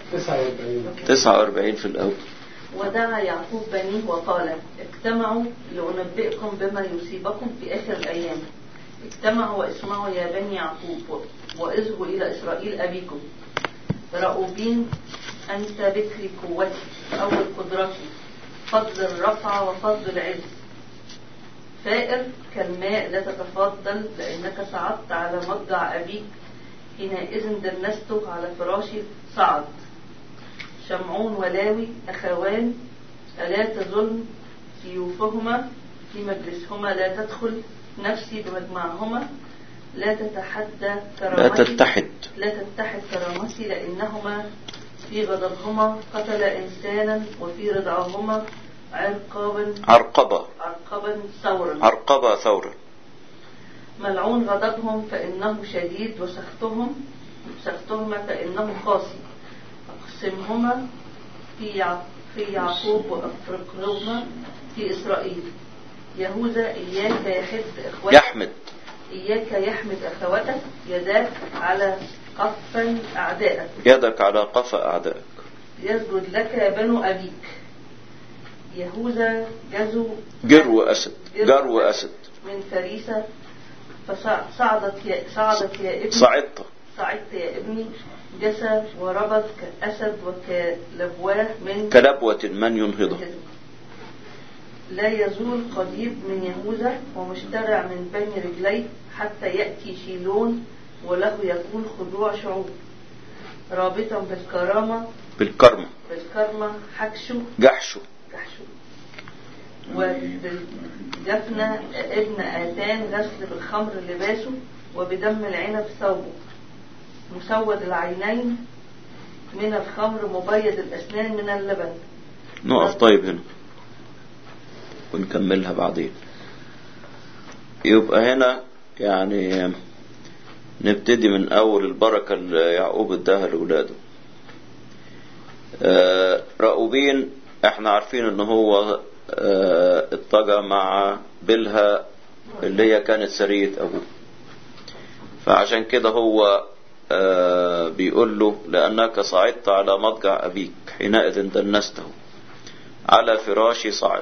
49 49 في الأول ودعا يعقوب بنيه وقال اجتمعوا لأنبئكم بما يصيبكم في آخر الأيام اجتمعوا واسمعوا يا بني يعقوب واذهبوا إلى إسرائيل أبيكم رأوبين أنت بكر قوتي أول قدرتي فضل الرفع وفضل العز فائر كالماء لا تتفضل لأنك صعدت على مضجع أبيك حينئذ دنسته على فراشي صعد شمعون ولاوي أخوان ألا تظن سيوفهما في مجلسهما لا تدخل نفسي بمجمعهما لا تتحدى لا كرامتي تتحد لا تتحد كرامتي لأنهما في غضبهما قتل إنسانا وفي رضعهما عرقابا عرقبة عرقبا ثورا عرقبة ثورا ملعون غضبهم فإنه شديد وسخطهم سخطهما فإنه قاسي أقسمهما في يع- في يعقوب وأفرقهما في إسرائيل يهوذا إياك يحد إخوتك يحمد إياك يحمد أخوتك يداك على قفا أعدائك يدك على قفا أعدائك يسجد لك بنو أبيك يهوذا جزو جرو أسد جرو أسد من فريسة فصعدت يا صعدت يا ابني صعدت صعدت يا ابني جسى وربط كأسد وكلبواه من كلبوة من ينهضه لا يزول قضيب من يهوذا ومشترع من بين رجليه حتى يأتي شيلون وله يكون خضوع شعوب رابطا بالكرامة بالكرمة بالكرمة حكشه جحشه كحشه وبالجفنة ابن آتان غسل بالخمر لباسه وبدم العنب ثوبه مسود العينين من الخمر مبيض الأسنان من اللبن نقف طيب هنا ونكملها بعدين يبقى هنا يعني نبتدي من أول البركة اللي يعقوب اداها لأولاده آه، رأوبين احنا عارفين ان هو آه، اتجه مع بلها اللي هي كانت سرية أبوه فعشان كده هو آه، بيقول له لأنك صعدت على مضجع أبيك حينئذ دنسته على فراشي صعد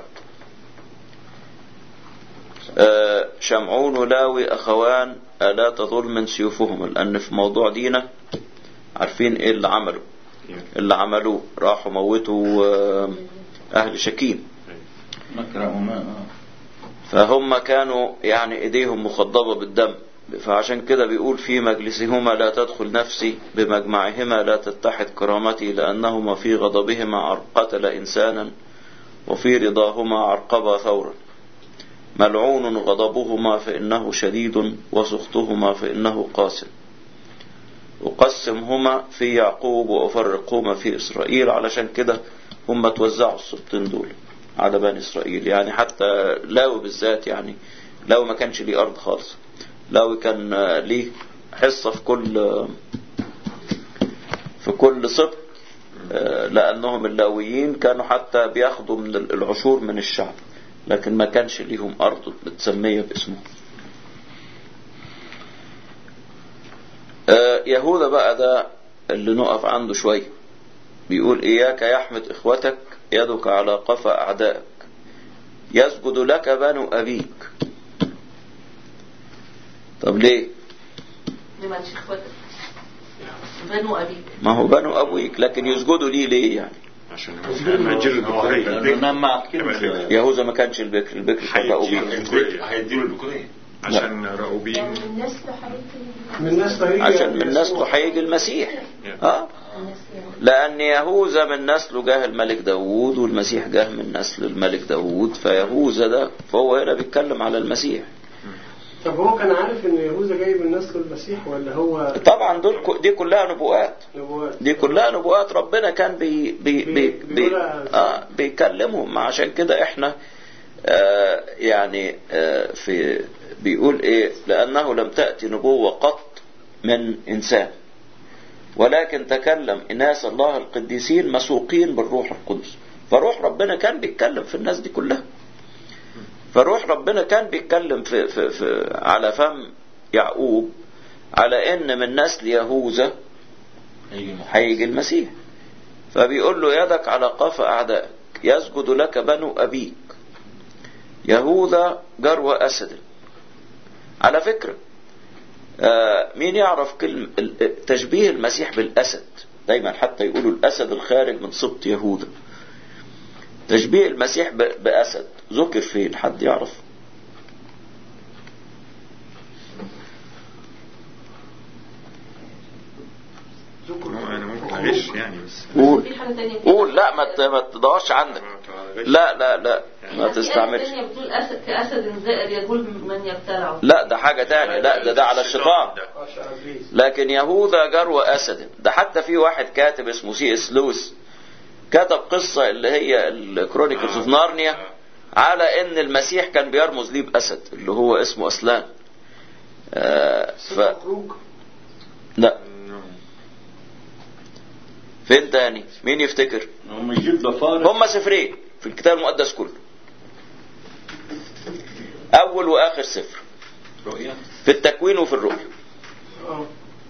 آه، شمعون ولاوي أخوان ألا تظل من سيوفهم لأن في موضوع دينا عارفين إيه اللي عملوا اللي عملوه راحوا موتوا آه، أهل شكيم مكرهما آه. فهم كانوا يعني ايديهم مخضبة بالدم فعشان كده بيقول في مجلسهما لا تدخل نفسي بمجمعهما لا تتحد كرامتي لأنهما في غضبهما عر- قتل إنسانا وفي رضاهما عرقبا ثورا ملعون غضبهما فإنه شديد وسخطهما فإنه قاسٍ أقسمهما في يعقوب وأفرقهما في إسرائيل علشان كده هم توزعوا السبطين دول على بني إسرائيل يعني حتى لاوي بالذات يعني لاوي ما كانش ليه أرض خالص لاوي كان آه، ليه حصة في كل آه، في كل سبط آه، لأنهم اللاويين كانوا حتى بياخدوا من العشور من الشعب لكن ما كانش ليهم أرض متسمية باسمه آه، يهوذا بقى ده اللي نقف عنده شوية بيقول إياك يحمد إخوتك يدك على قفا أعدائك يسجد لك بنو أبيك طب ليه لمن شخوتك بنو أبيك ما هو بنو أبويك لكن يسجدوا ليه ليه يعني عشان مأجر البكورية لأنه نمع كده يهوذا ما كانش البكر البكر كان هيديله رأوبين البكورية هيديله البكورية عشان رأوبين من نسل حبيبتي من نسل هيجي عشان من يسوع. نسله هيجي المسيح اه لأن يهوذا من نسله جاه الملك داوود والمسيح جاه من نسل الملك داوود فيهوذا ده فهو هنا بيتكلم على المسيح طب هو كان عارف ان يهوذا جاي من نسل المسيح ولا هو طبعا دول ك- دي كلها نبوءات نبوات دي كلها نبوءات ربنا كان بي بي بي بي بيقولها آه بيكلمهم عشان كده احنا آه يعني آه في بيقول ايه لأنه لم تأتي نبوة قط من إنسان ولكن تكلم إناس الله القديسين مسوقين بالروح القدس فروح ربنا كان بيتكلم في الناس دي كلها فروح ربنا كان بيتكلم في, في, في على فم يعقوب على ان من نسل يهوذا هيجي المحيط. هيجي المسيح فبيقول له يدك على قفا أعدائك يسجد لك بنو أبيك يهوذا جرو أسد على فكرة آه، مين يعرف كلمة ال- تشبيه المسيح بالأسد دايما حتى يقولوا الأسد الخارج من سبط يهوذا تشبيه المسيح ب- بأسد ذكر فين حد يعرف انا ممكن اغش يعني بس قول في حاجة تانية قول لا ما ت- ما تدورش عندك لا لا لا ما في آية تستعملش تانية بتقول أسد كأسد زائر يقول من يبتلعه لا ده حاجة تانية لا ده ده على الشيطان عشان ابليس لكن يهوذا جرو أسد ده حتى في واحد كاتب اسمه سي اس لويس كتب قصة اللي هي الكرونيكلز اوف نارنيا على ان المسيح كان بيرمز ليه بأسد اللي هو اسمه أسلان آه ف... سفر خروج لا فين تاني مين يفتكر هم يجيب له فارق هما سفرين في الكتاب المقدس كله اول واخر سفر رؤية في التكوين وفي الرؤيا اه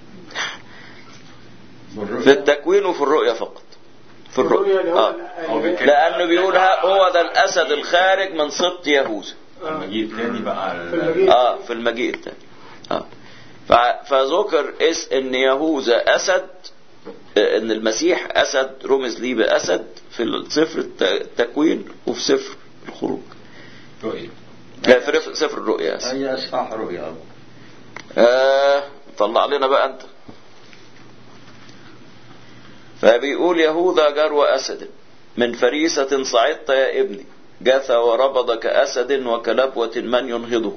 في التكوين وفي الرؤيا فقط في الرؤيا اللي هو آه. هو ال- بيتكلم لانه بيقول ها- هو ده الاسد الخارج من سبط يهوذا المجيء الثاني بقى على في المجيء. اه في المجيء الثاني اه ف- فذكر اس ان يهوذا اسد آه، ان المسيح اسد رمز ليه باسد في سفر الت- التكوين وفي سفر الخروج رؤية لا في رف- سفر الرؤيا آسف. هي اصحاح رؤية أبو. آه طلع لنا بقى انت فبيقول يهوذا جرو أسد من فريسة صعدت يا ابني جثى وربض كأسد وكلبوة من ينهضه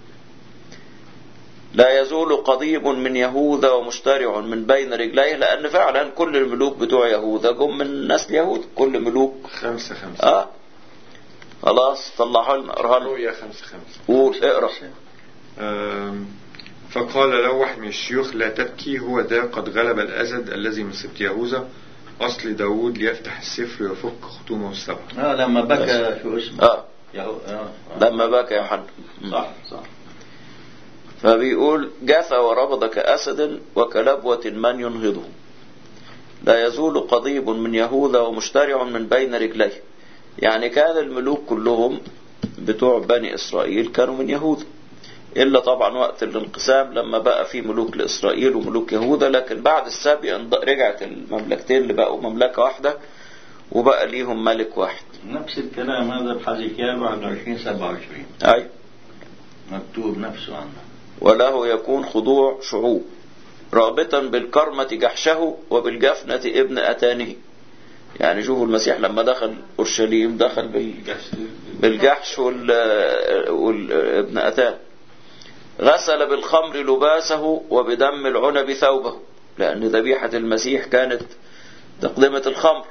لا يزول قضيب من يهوذا ومشترع من بين رجليه لأن فعلا كل الملوك بتوع يهوذا جم من نسل يهوذا كل ملوك خمسة خمسة اه خلاص طلعوا لنا اقراها لنا رؤية خمسة خمسة قول اقرا آم، فقال له واحد من الشيوخ لا تبكي هو ذا قد غلب الأسد الذي من سبط يهوذا أصل داود ليفتح السفر ويفك ختومه السبع اه لما بكى شو اسمه اه يهو... آه. لما بكى يوحنا صح صح فبيقول جثى وربض كأسد وكلبوة من ينهضه لا يزول قضيب من يهوذا ومشترع من بين رجليه يعني كان الملوك كلهم بتوع بني إسرائيل كانوا من يهوذا إلا طبعا وقت الانقسام لما بقى في ملوك لإسرائيل وملوك يهوذا لكن بعد السبي انض- رجعت المملكتين اللي بقوا مملكة واحدة وبقى ليهم ملك واحد نفس الكلام هذا بحزكيال 21 27 أي مكتوب نفسه عنه وله يكون خضوع شعوب رابطا بالكرمة جحشه وبالجفنة ابن أتانه يعني شوفوا المسيح لما دخل أورشليم دخل بال... بالجحش وال... والابن أتان غسل بالخمر لباسه وبدم العنب ثوبه لأن ذبيحة المسيح كانت تقدمة الخمر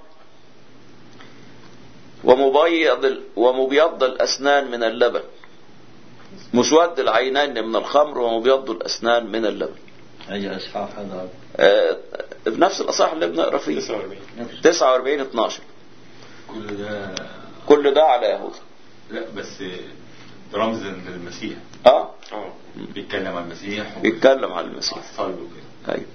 ومبيض ال- ومبيض الأسنان من اللبن مسود العينين من الخمر ومبيض الأسنان من اللبن أي أصحاح هذا آه، بنفس الأصح اللي بنقرا فيه 49 نفس 49 12 كل ده كل ده على يهوذا لا بس رمز للمسيح اه اه بيتكلم عن المسيح بيتكلم عن المسيح الصلب وكده ايوه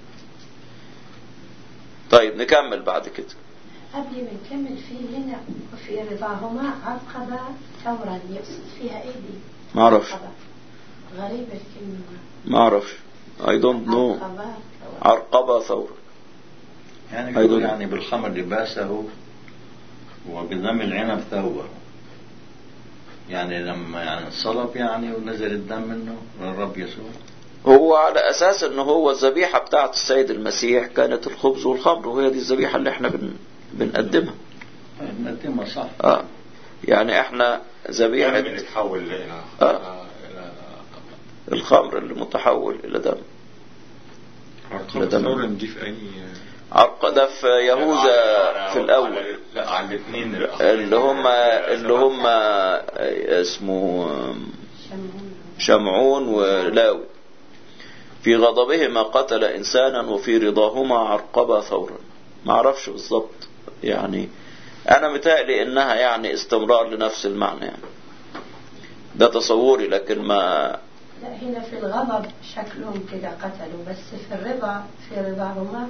طيب نكمل بعد كده قبل ما نكمل في هنا وفي رضاهما عقبة ثورا يقصد فيها ايه دي؟ ما اعرفش عقبة. غريبة الكلمة ما اعرفش I don't know عقبة ثورا. عرقبة ثورة يعني أيضاً. شو يعني بالخمر لباسه وبدم العنب ثوبه يعني لما يعني انصلب يعني ونزل الدم منه للرب يسوع هو على اساس ان هو الذبيحة بتاعت السيد المسيح كانت الخبز والخمر وهي دي الذبيحة اللي احنا بن... بنقدمها نقدمها صح اه يعني احنا ذبيحة الدم اللي اتحول الى آه. الى الخمر اللي متحول الى دم عرقبة ده من- ثورا دي في أي عرق ده في يهوذا في الاول لا على الاثنين اللي هم اللي هم اسمه شمعون شمعون ولاوي في غضبهما قتل انسانا وفي رضاهما عرقبا ثورا ما اعرفش بالظبط يعني انا متهيألي انها يعني استمرار لنفس المعنى يعني ده تصوري لكن ما لا هنا في الغضب شكلهم كده قتلوا بس في الرضا في رضاهما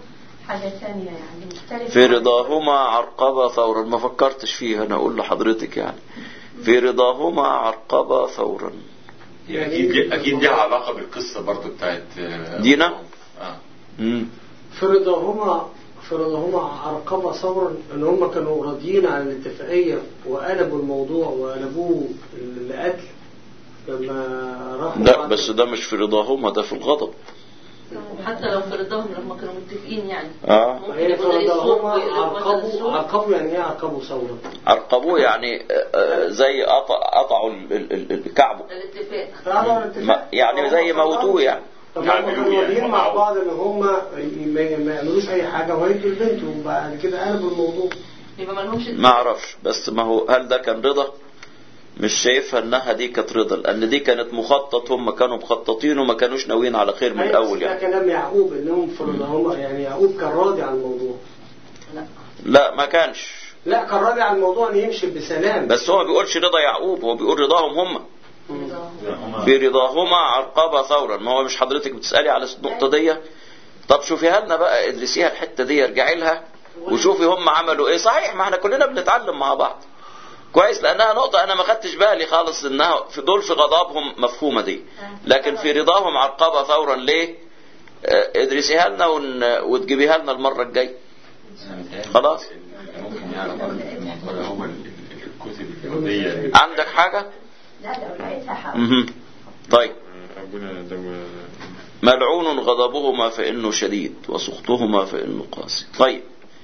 حاجة ثانية يعني مختلفة في رضاهما عرقبة ثورا ما فكرتش فيها أنا أقول لحضرتك يعني في رضاهما عرقبة ثورا يعني اكيد دي اكيد دي علاقه بالقصه برضو بتاعت آه، دينا؟ اه مم. في رضاهما في رضاهما عرقبة ثورا ان هم كانوا راضيين على الاتفاقية وقلبوا الموضوع وقلبوه لقتل لما راحوا لا بعد- بس ده مش في رضاهما ده في الغضب حتى لو في رضاهم لما كانوا متفقين يعني اه ممكن هي في يكون السوق رضاهما ويقلبوا مثلا عرقبوا السوق عرقبوا يعني ايه عرقبوا ثورا؟ عرقبوه يعني آه، آه، زي قطع قطعوا ال- ال- ال- كعبه الاتفاق فعلا الاتفاق. ما- يعني زي موتوه يعني طب هم يعملوا كانوا يعني راضيين مع وضعوا. بعض ان هم ما ما يعملوش اي حاجه وهيدوا البنت وبعد كده قلبوا الموضوع يبقى ما لهمش ما اعرفش بس ما هو هل ده كان رضا مش شايفها انها دي كانت رضا لان دي كانت مخطط هم كانوا مخططين وما كانوش ناويين على خير من أيوة، الاول بس ده يعني كلام يعقوب انهم في رضاهما يعني يعقوب كان راضي عن الموضوع لا لا ما كانش لا كان راضي عن الموضوع ان يمشي بسلام بس هو ما بيقولش رضا يعقوب هو بيقول رضاهم هم رضاهم. برضاهما عرقبة ثورا ما هو مش حضرتك بتسألي على النقطة دي طب شوفيها لنا بقى ادرسيها الحتة دي ارجعي لها وشوفي هم عملوا ايه صحيح ما احنا كلنا بنتعلم مع بعض كويس لانها نقطة انا ما خدتش بالي خالص انها في دول في غضبهم مفهومة دي لكن في رضاهم عرقبة ثورا ليه آه، ادرسيها لنا ون- وتجيبيها لنا المرة الجاية أنا متهيألي خلاص. ممكن يعرف الموضوع ده هو ال- ال- الكتب اليهوديه عندك حاجة لا لو لقيتها حاول مهم. طيب أبونا ده ملعون غضبهما فإنه شديد وسخطهما فإنه قاسي طيب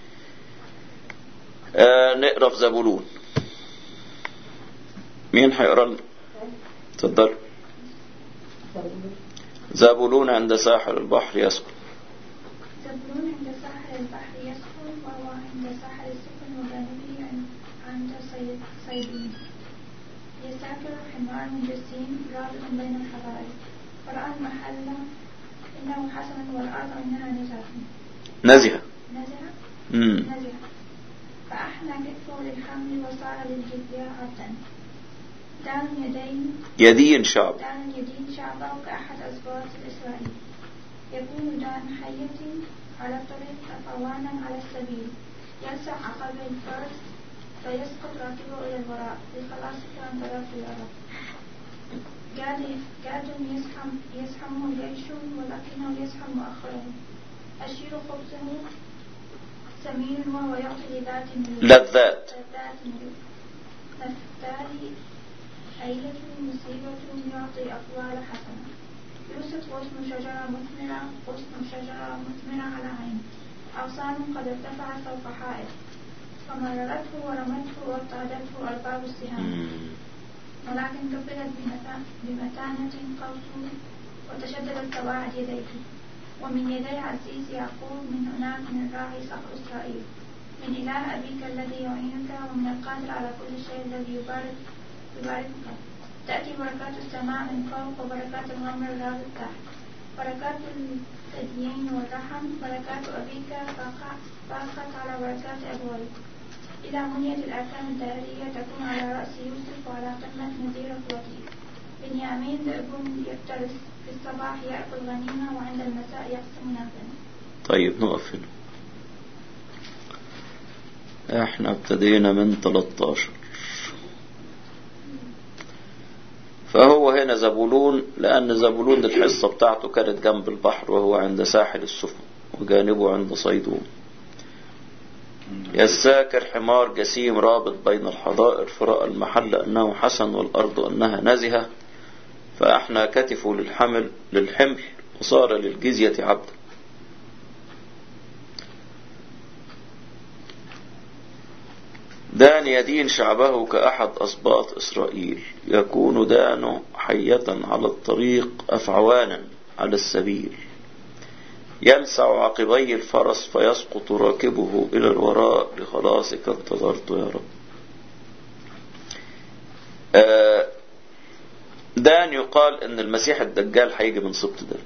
آه نقرا في زبولون مين هيقرا لنا اتفضل زبولون عند ساحل البحر يسكن زبلون عند ساحل البحر يسكن وهو عند ساحل السفن وجانبه عن- عند صيد صيدين يسافر حمار جسيم رابط بين الحبائل فرأى المحل إنه حسن والأرض إنها نزهة نزهة نزهة مم. نزهة فأحنى كتفه للحمل وصار للجزية عبدا دان يدين يدين شعب دان يدين شعبه كأحد أسباط الإسرائيل يكون دان حية على الطريق قوانا على السبيل يلسع عقب الفرس فيسقط راكبه إلى الوراء لخلاصك عن طرف الأرض جاد جاد يزحم يزحمه الجيش ولكنه يزحم مؤخره أشير خبزه سمين وهو يعطي لذات ملوك لذات لذات ملوك نفتالي أية مصيبة يعطي أقوال حسنة يوسف غصن شجرة مثمرة غصن شجرة مثمرة على عين أغصان قد ارتفعت فوق حائط فمررته ورمته وابتعدته أرباب السهام مم. ولكن قبلت بمتا- بمتانة قوس وتشددت قواعد يديه ومن يدي عزيز يعقوب من هناك من راعي صخر إسرائيل من إله أبيك الذي يعينك ومن القادر على كل شيء الذي يبارك يباركك تأتي بركات السماء من فوق وبركات الغمر الأرض تحت بركات الثديين والرحم بركات أبيك فاق- فاقت على بركات أبويك إلى منية الأركان الدائرية تكون على رأس يوسف وعلى قمة نذير الوطيء بنيامين ذئب يفترس في الصباح يأكل غنيمة وعند المساء يقسم نافذة طيب نقف هنا احنا ابتدينا من 13 فهو هنا زبولون لأن زبولون الحصة بتاعته كانت جنب البحر وهو عند ساحل السفن وجانبه عند صيدون يساكر حمار جسيم رابط بين الحظائر فرأى المحل أنه حسن والأرض أنها نزهة فأحنى كتفه للحمل للحمل وصار للجزية عبدا دان يدين شعبه كأحد أسباط إسرائيل يكون دان حية على الطريق أفعوانا على السبيل يلسع عقبي الفرس فيسقط راكبه إلى الوراء لخلاصك انتظرت يا رب آه، دان يقال ان المسيح الدجال هيجي من سبط دان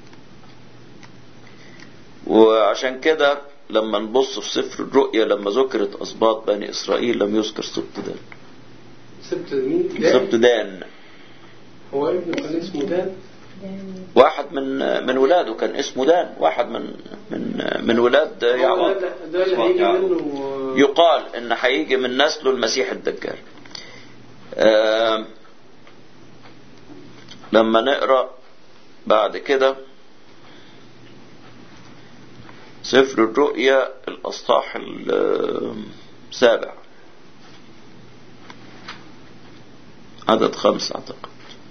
وعشان كده لما نبص في سفر الرؤيا لما ذكرت اسباط بني اسرائيل لم يذكر سبط دان سبت مين؟ سبط دان دان هو ابنه كان اسمه دان واحد من من ولاده كان اسمه دان واحد من من من ولاد هو يعقوب ده ده اللي هيجي منه يقال ان هيجي من نسله المسيح الدجال آم، لما نقرا بعد كده سفر الرؤيا الاصحاح السابع عدد خمسة اعتقد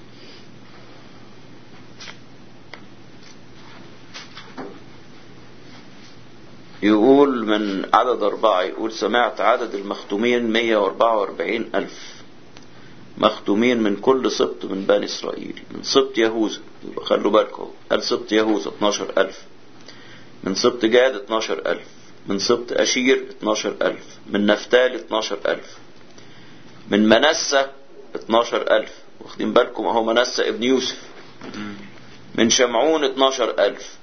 يقول من عدد أربعة يقول سمعت عدد المختومين 144 ألف مختومين من كل سبط من بني إسرائيل من سبط يهوذا يبقى خلوا بالكم قال سبط يهوذا 12 ألف من سبط جاد 12 ألف من سبط أشير 12 ألف من نفتال 12 ألف من منسة 12 ألف واخدين بالكم أهو منسة ابن يوسف من شمعون 12 ألف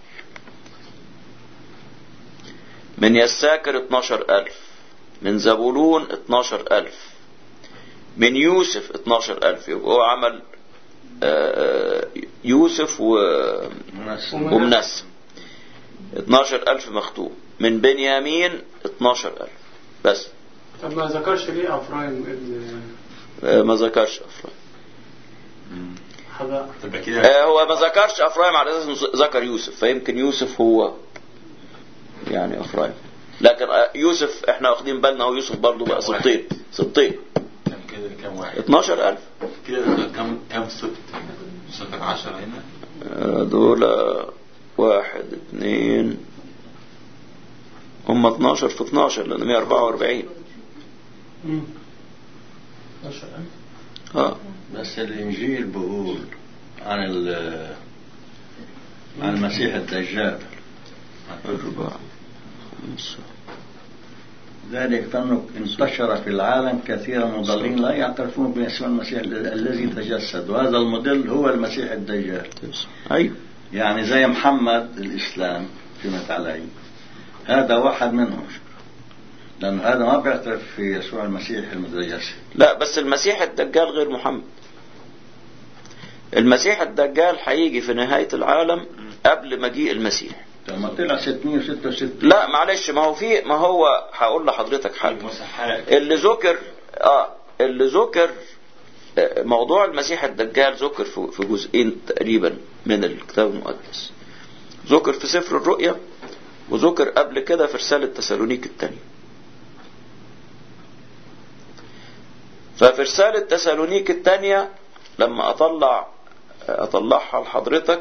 من يساكر 12 ألف من زبولون 12 ألف من يوسف 12 ألف يبقى هو عمل آه، يوسف و... ومنسى 12 ألف مختوم من بنيامين 12 ألف بس طب ما ذكرش ليه افرايم ابن آه، ما ذكرش أفرايم حباء تبقى كده آه، هو ما ذكرش أفرايم على أساس إنه ذكر يوسف فيمكن يوسف هو يعني أفرايم لكن آه، يوسف احنا واخدين بالنا هو يوسف برضه بقى سبطين سبطين كم كده كم واحد 12 ألف كده كم كم سبت سبت 10 هنا آه، دول واحد اتنين هم 12 في 12 لأن 144 اه بس الإنجيل بيقول عن ال- عن المسيح الدجال أربعة خمسة ذلك أنه انتشر في العالم كثير مضلين لا يعترفون باسم المسيح الذي تجسد وهذا المضل هو المسيح الدجال تسعة أيوة يعني زي محمد الإسلام فهمت علي هذا واحد منهم لأن هذا ما بيعترف في يسوع المسيح المتجسد لا بس المسيح الدجال غير محمد المسيح الدجال هيجي في نهاية العالم قبل مجيء المسيح لما طلع 666 لا معلش ما هو في ما هو هقول لحضرتك حاجة المسحات اللي ذكر اه اللي ذكر آه، موضوع المسيح الدجال ذكر في في جزئين تقريبا من الكتاب المقدس ذكر في سفر الرؤيا وذكر قبل كده في رسالة تسالونيك الثانية ففي رسالة تسالونيك الثانية لما أطلع أطلعها لحضرتك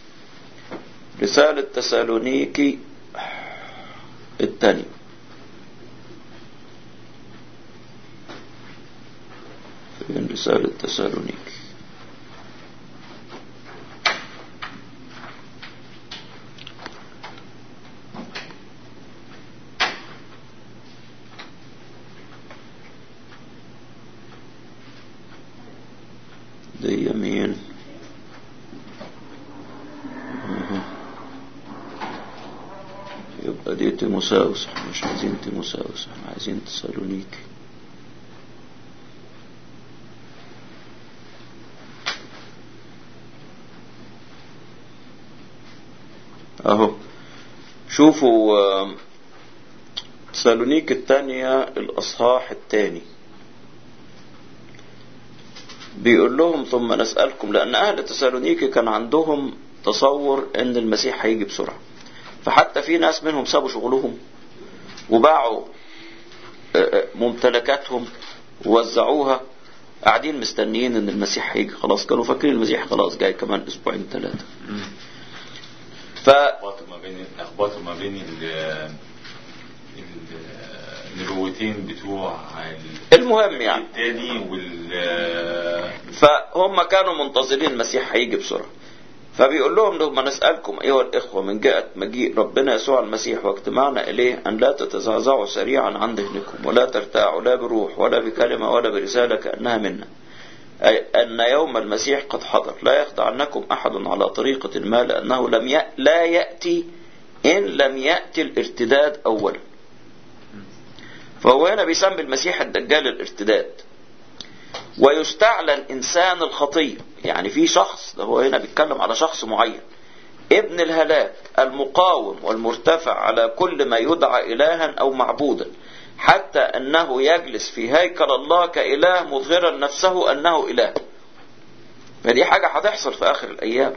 رسالة تسالونيكي الثانية فين رسالة تسالونيكي دي يمين أها. يبقى دي تيموساوس احنا مش عايزين تيموساوس احنا عايزين تسالونيكي اهو شوفوا آم، تسالونيك الثانية الاصحاح الثاني بيقول لهم ثم نسألكم لأن أهل تسالونيكي كان عندهم تصور أن المسيح هيجي بسرعة فحتى في ناس منهم سابوا شغلهم وباعوا آه، آه، ممتلكاتهم ووزعوها قاعدين مستنيين ان المسيح هيجي خلاص كانوا فاكرين المسيح خلاص جاي كمان اسبوعين ثلاثه ف لخبطوا ما بين لخبطوا ما بين ال ال- النبوتين بتوع ال- المهم يعني التاني وال فهم كانوا منتظرين المسيح هيجي بسرعة فبيقول لهم لما نسألكم أيها الإخوة من جهة مجيء ربنا يسوع المسيح واجتماعنا إليه أن لا تتزعزعوا سريعا عن ذهنكم ولا ترتاعوا لا بروح ولا بكلمة ولا برسالة كأنها منا أي أن يوم المسيح قد حضر لا يخدعنكم أحد على طريقة ما لأنه لم ي... لا يأتي إن لم يأتي الارتداد أولا فهو هنا بيسمي المسيح الدجال الارتداد ويستعلن إنسان الخطية يعني في شخص ده هو هنا بيتكلم على شخص معين ابن الهلاك المقاوم والمرتفع على كل ما يدعى إلها أو معبودا حتى أنه يجلس في هيكل الله كإله مظهرا نفسه أنه إله فدي حاجة هتحصل في آخر الأيام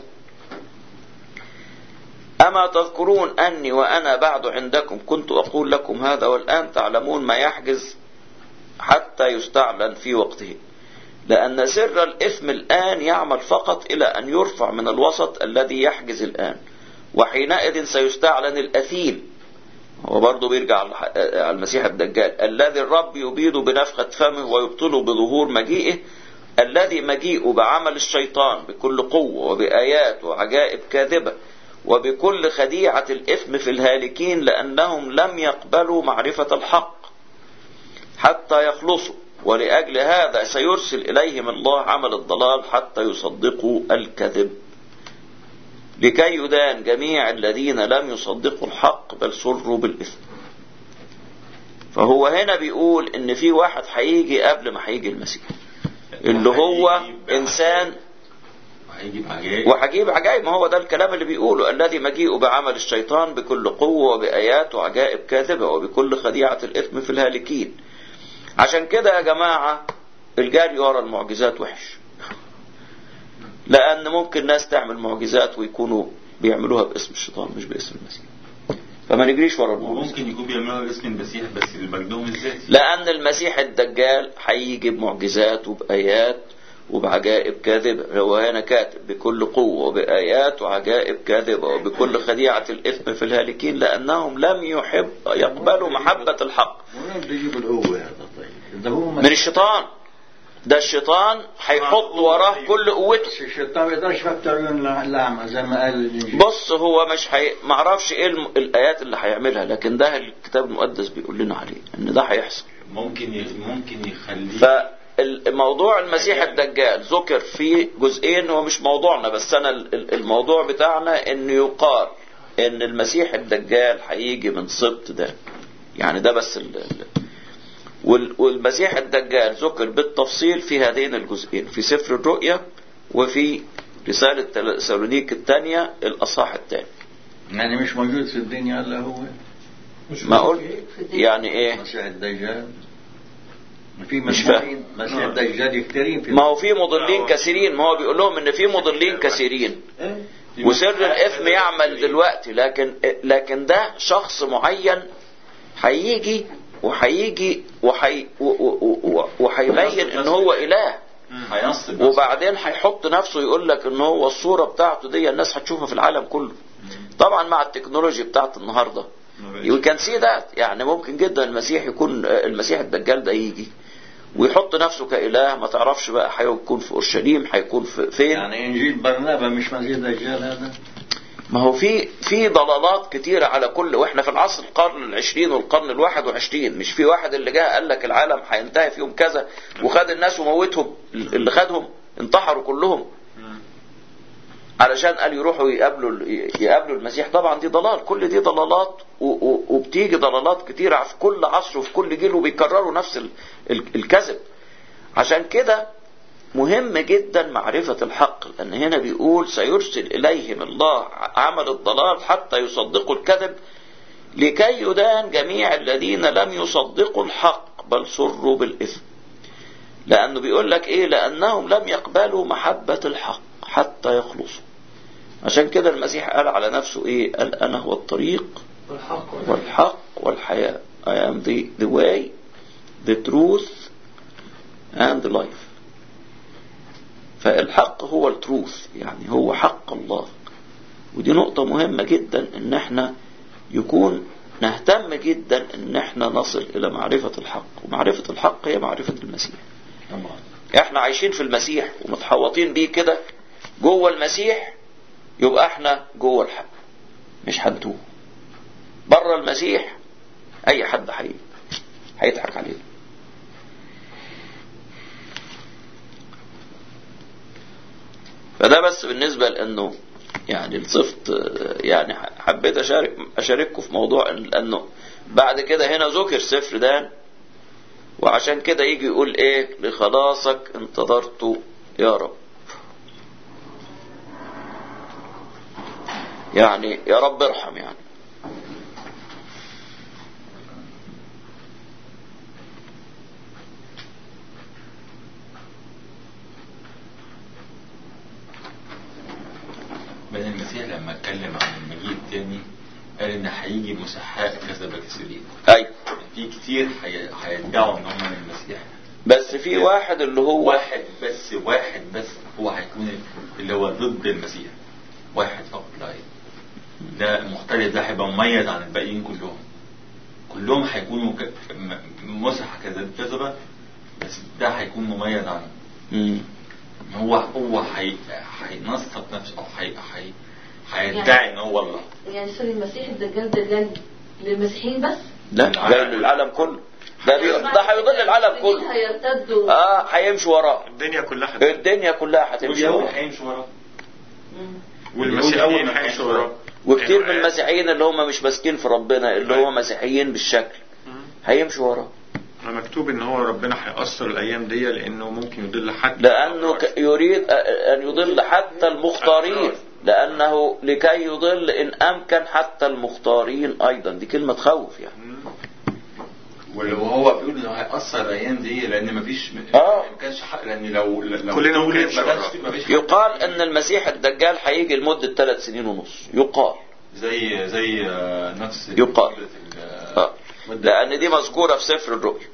أما تذكرون أني وأنا بعد عندكم كنت أقول لكم هذا والآن تعلمون ما يحجز حتى يستعلن في وقته لأن سر الإثم الآن يعمل فقط إلى أن يرفع من الوسط الذي يحجز الآن وحينئذ سيستعلن الأثيم هو برضه بيرجع على المسيح الدجال الذي الرب يبيد بنفخة فمه ويبطله بظهور مجيئه الذي مجيئه بعمل الشيطان بكل قوة وبآيات وعجائب كاذبة وبكل خديعة الإثم في الهالكين لأنهم لم يقبلوا معرفة الحق حتى يخلصوا ولأجل هذا سيرسل إليهم الله عمل الضلال حتى يصدقوا الكذب لكي يدان جميع الذين لم يصدقوا الحق بل سروا بالإثم فهو هنا بيقول ان في واحد هيجي قبل ما هيجي المسيح اللي هو انسان هيجيب عجائب وهجيب عجائب ما هو ده الكلام اللي بيقوله الذي مجيء بعمل الشيطان بكل قوة وبآيات وعجائب كاذبة وبكل خديعة الإثم في الهالكين عشان كده يا جماعة الجري ورا المعجزات وحش لأن ممكن ناس تعمل معجزات ويكونوا بيعملوها باسم الشيطان مش باسم المسيح فما نجريش ورا المعجزات وممكن يكون بيعملوها باسم المسيح بس لمجدهم الذاتي لأن المسيح الدجال هيجي بمعجزات وبآيات وبعجائب كاذبة هو هنا كاتب بكل قوة وبآيات وعجائب كاذبة وبكل خديعة الإثم في الهالكين لأنهم لم يحب يقبلوا محبة الحق وين بده يجيب القوة هذا طيب؟ ده هو من الشيطان ده الشيطان هيحط وراه كل قوته بس الشيطان ما بيقدرش يفتح عيون الأعمى زي ما قال الإنجيل بص هو مش حي... معرفش ايه الم... الايات اللي هيعملها لكن ده الكتاب المقدس بيقول لنا عليه ان ده هيحصل ممكن ي... ممكن يخليه فالموضوع المسيح الدجال ذكر في جزئين هو مش موضوعنا بس انا ال- ال- الموضوع بتاعنا ان يقال ان المسيح الدجال هيجي من سبط ده يعني ده بس ال... ال- وال- والمسيح الدجال ذكر بالتفصيل في هذين الجزئين في سفر الرؤيا وفي رسالة تسالونيك الثانية الأصحاح الثاني يعني مش موجود في الدنيا إلا هو ما قلت يعني ايه مسيح الدجال في مش مسيحين مسيح الدجال كثيرين في ما هو في مضلين كثيرين ما هو بيقول لهم ان في مضلين كثيرين وسر الاثم يعمل دلوقتي لكن لكن ده شخص معين هيجي وهيجي وهي و- و- و- وهيبين ان هو اله هينصب وبعدين هيحط نفسه يقول لك ان هو الصوره بتاعته دي الناس هتشوفها في العالم كله طبعا مع التكنولوجيا بتاعت النهارده وي كان سي ذات يعني ممكن جدا المسيح يكون المسيح الدجال ده يجي ويحط نفسه كاله ما تعرفش بقى هيكون في اورشليم هيكون في فين يعني إنجيل برنابا مش مسيح الدجال هذا ما هو في في ضلالات كتيرة على كل واحنا في العصر القرن العشرين والقرن الواحد وعشرين مش في واحد اللي جه قال لك العالم هينتهي في يوم كذا وخد الناس وموتهم اللي خدهم انتحروا كلهم علشان قال يروحوا يقابلوا يقابلوا المسيح طبعا دي ضلال كل دي ضلالات و- و- وبتيجي ضلالات كتيرة في كل عصر وفي كل جيل وبيكرروا نفس ال- ال- الكذب عشان كده مهم جدا معرفة الحق لأن هنا بيقول سيرسل إليهم الله عمل الضلال حتى يصدقوا الكذب لكي يدان جميع الذين لم يصدقوا الحق بل سروا بالإثم لأنه بيقول لك إيه لأنهم لم يقبلوا محبة الحق حتى يخلصوا عشان كده المسيح قال على نفسه إيه قال أنا هو الطريق والحق والحق والحياة I am the, the way the truth and the life فالحق هو التروث يعني هو حق الله ودي نقطة مهمة جدا ان احنا يكون نهتم جدا ان احنا نصل الى معرفة الحق ومعرفة الحق هي معرفة المسيح طبعا احنا عايشين في المسيح ومتحوطين بيه كده جوه المسيح يبقى احنا جوه الحق مش هنتوه بره المسيح اي حد حي هيضحك علينا فده بس بالنسبة لأنه يعني الصفت يعني حبيت أشارك أشارككم في موضوع لأنه بعد كده هنا ذكر سفر دان وعشان كده يجي يقول ايه لخلاصك انتظرت يا رب يعني يا رب ارحم يعني بل المسيح لما اتكلم عن المجيء التاني قال ان هيجي مسحاء كذبة كثيرين اي في كتير هي- هيدعوا ان هم من المسيح بس في واحد اللي هو واحد بس واحد بس هو هيكون اللي هو ضد المسيح واحد فقط لا غير ده المختلف ده هيبقى مميز عن الباقيين كلهم كلهم هيكونوا ك- م- مسح كذا- كذبة بس ده هيكون مميز عنه مم. هو هو هي- هينصب نفسه او هي- هي- هيدعي ان هو الله يعني سوري المسيح الدجال ده جاي للمسيحيين بس لا جاي للعالم كله ده بي... ده هيضل العالم كله هيرتدوا اه هيمشوا وراه الدنيا كلها هت- الدنيا كلها هتمشي واليهود وراه هيمشوا وراه مم. والمسيحيين هيمشوا وراه وكتير من يعني المسيحيين اللي هم مش ماسكين في ربنا اللي هم مسيحيين بالشكل هيمشوا وراه مكتوب ان هو ربنا هيأثر الايام دي لانه ممكن يضل حد لأنه ك- يريد أ- أن يضل حتى المختارين لأنه لكي يضل إن أمكن حتى المختارين أيضا دي كلمة تخوف يعني ولو هو بيقول انه هيأثر الايام دي لان مفيش آه. ما كانش حق لان لو لو كلنا ممكن ما نمشي كانش وراه. في- مفيش حق. يقال أن المسيح الدجال هيجي لمدة ثلاث سنين ونص يقال زي زي آه، نفس يقال. فكرة ال- آه. لأن دي مذكورة في سفر الرؤيا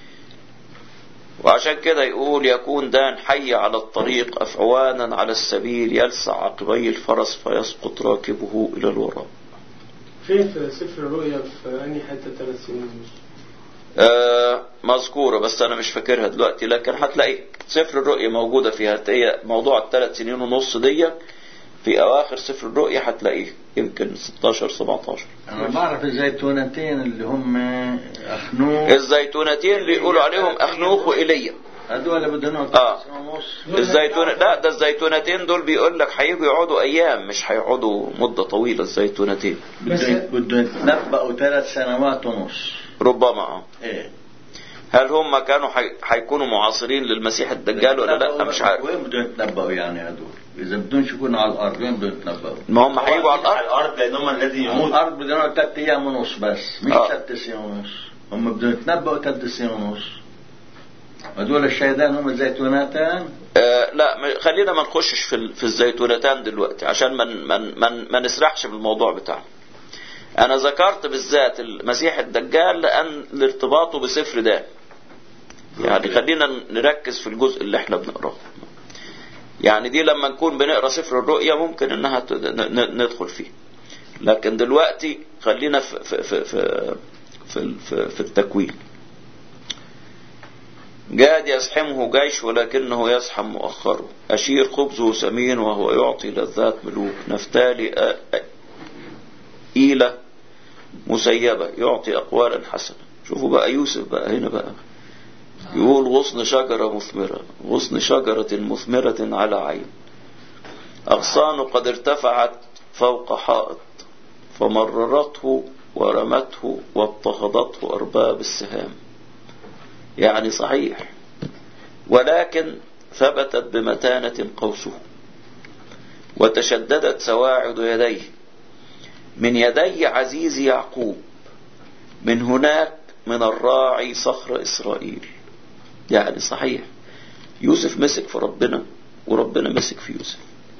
وعشان كده يقول يكون دان حي على الطريق أفعوانا على السبيل يلسع عقبي الفرس فيسقط راكبه إلى الوراء فين في سفر الرؤيا في أنهي حتة ثلاث سنين ونص؟ آه مذكورة بس أنا مش فاكرها دلوقتي لكن هتلاقي سفر الرؤيا موجودة فيها هي موضوع الثلاث سنين ونص دي في أواخر سفر الرؤيا هتلاقيه يمكن 16 17 انا بعرف الزيتونتين اللي هم اخنوخ الزيتونتين اللي يقولوا عليهم أخنوخ وإيليا هذول بدهم آه. ونص الزيتون لا ده الزيتونتين دول بيقول لك هيجوا يقعدوا أيام مش هيقعدوا مدة طويلة الزيتونتين بس- بدهم بدهم يتنبأوا ثلاث سنوات ونص ربما آه. ايه هل هم كانوا حي... هيكونوا معاصرين للمسيح الدجال ولا لا مش عارف وين بدهم يتنبأوا يعني هذول اذا بدهم يكونوا على الارض وين بدهم يتنبأوا ما هم هيجوا على الأرض الارض لان هم الذي على يموت الارض بدهم يقعدوا ثلاث ايام ونص بس مش آه. ثلاث سنين ونص هم بدهم يتنبأوا ثلاث سنين ونص هذول الشيطان هم الزيتونتان آه لا م- خلينا ما نخشش في ال- في الزيتونتان دلوقتي عشان ما من من من ما نسرحش في الموضوع بتاعنا انا ذكرت بالذات المسيح الدجال لان لارتباطه بسفر ده يعني خلينا نركز في الجزء اللي احنا بنقراه يعني دي لما نكون بنقرا سفر الرؤيا ممكن انها ت- ن- ن- ندخل فيه لكن دلوقتي خلينا في في في في في, في, في التكوين جاد يزحمه جيش ولكنه يزحم مؤخره أشير خبزه سمين وهو يعطي لذات ملوك نفتالي آ- آ- إيلة مسيبة يعطي أقوالا حسنة شوفوا بقى يوسف بقى هنا بقى يقول غصن شجرة مثمرة غصن شجرة مثمرة على عين أغصان قد ارتفعت فوق حائط فمررته ورمته واضطهدته أرباب السهام يعني صحيح ولكن ثبتت بمتانة قوسه وتشددت سواعد يديه من يدي عزيز يعقوب من هناك من الراعي صخر إسرائيل يعني صحيح يوسف مسك في ربنا وربنا مسك في يوسف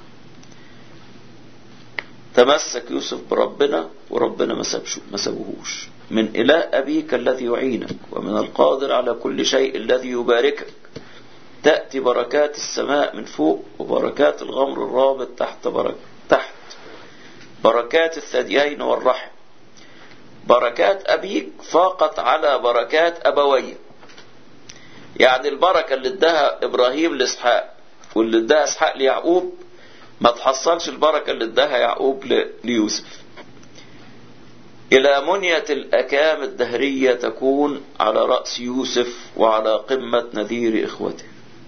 تمسك يوسف بربنا وربنا ما سابش ما سابهوش من إله أبيك الذي يعينك ومن القادر على كل شيء الذي يباركك تأتي بركات السماء من فوق وبركات الغمر الرابط تحت برك تحت بركات الثديين والرحم بركات أبيك فاقت على بركات أبويه يعني البركة اللي اداها إبراهيم لإسحاق واللي اداها إسحاق ليعقوب ما تحصلش البركة اللي اداها يعقوب ل- ليوسف إلى منية الأكام الدهرية تكون على رأس يوسف وعلى قمة نذير إخوته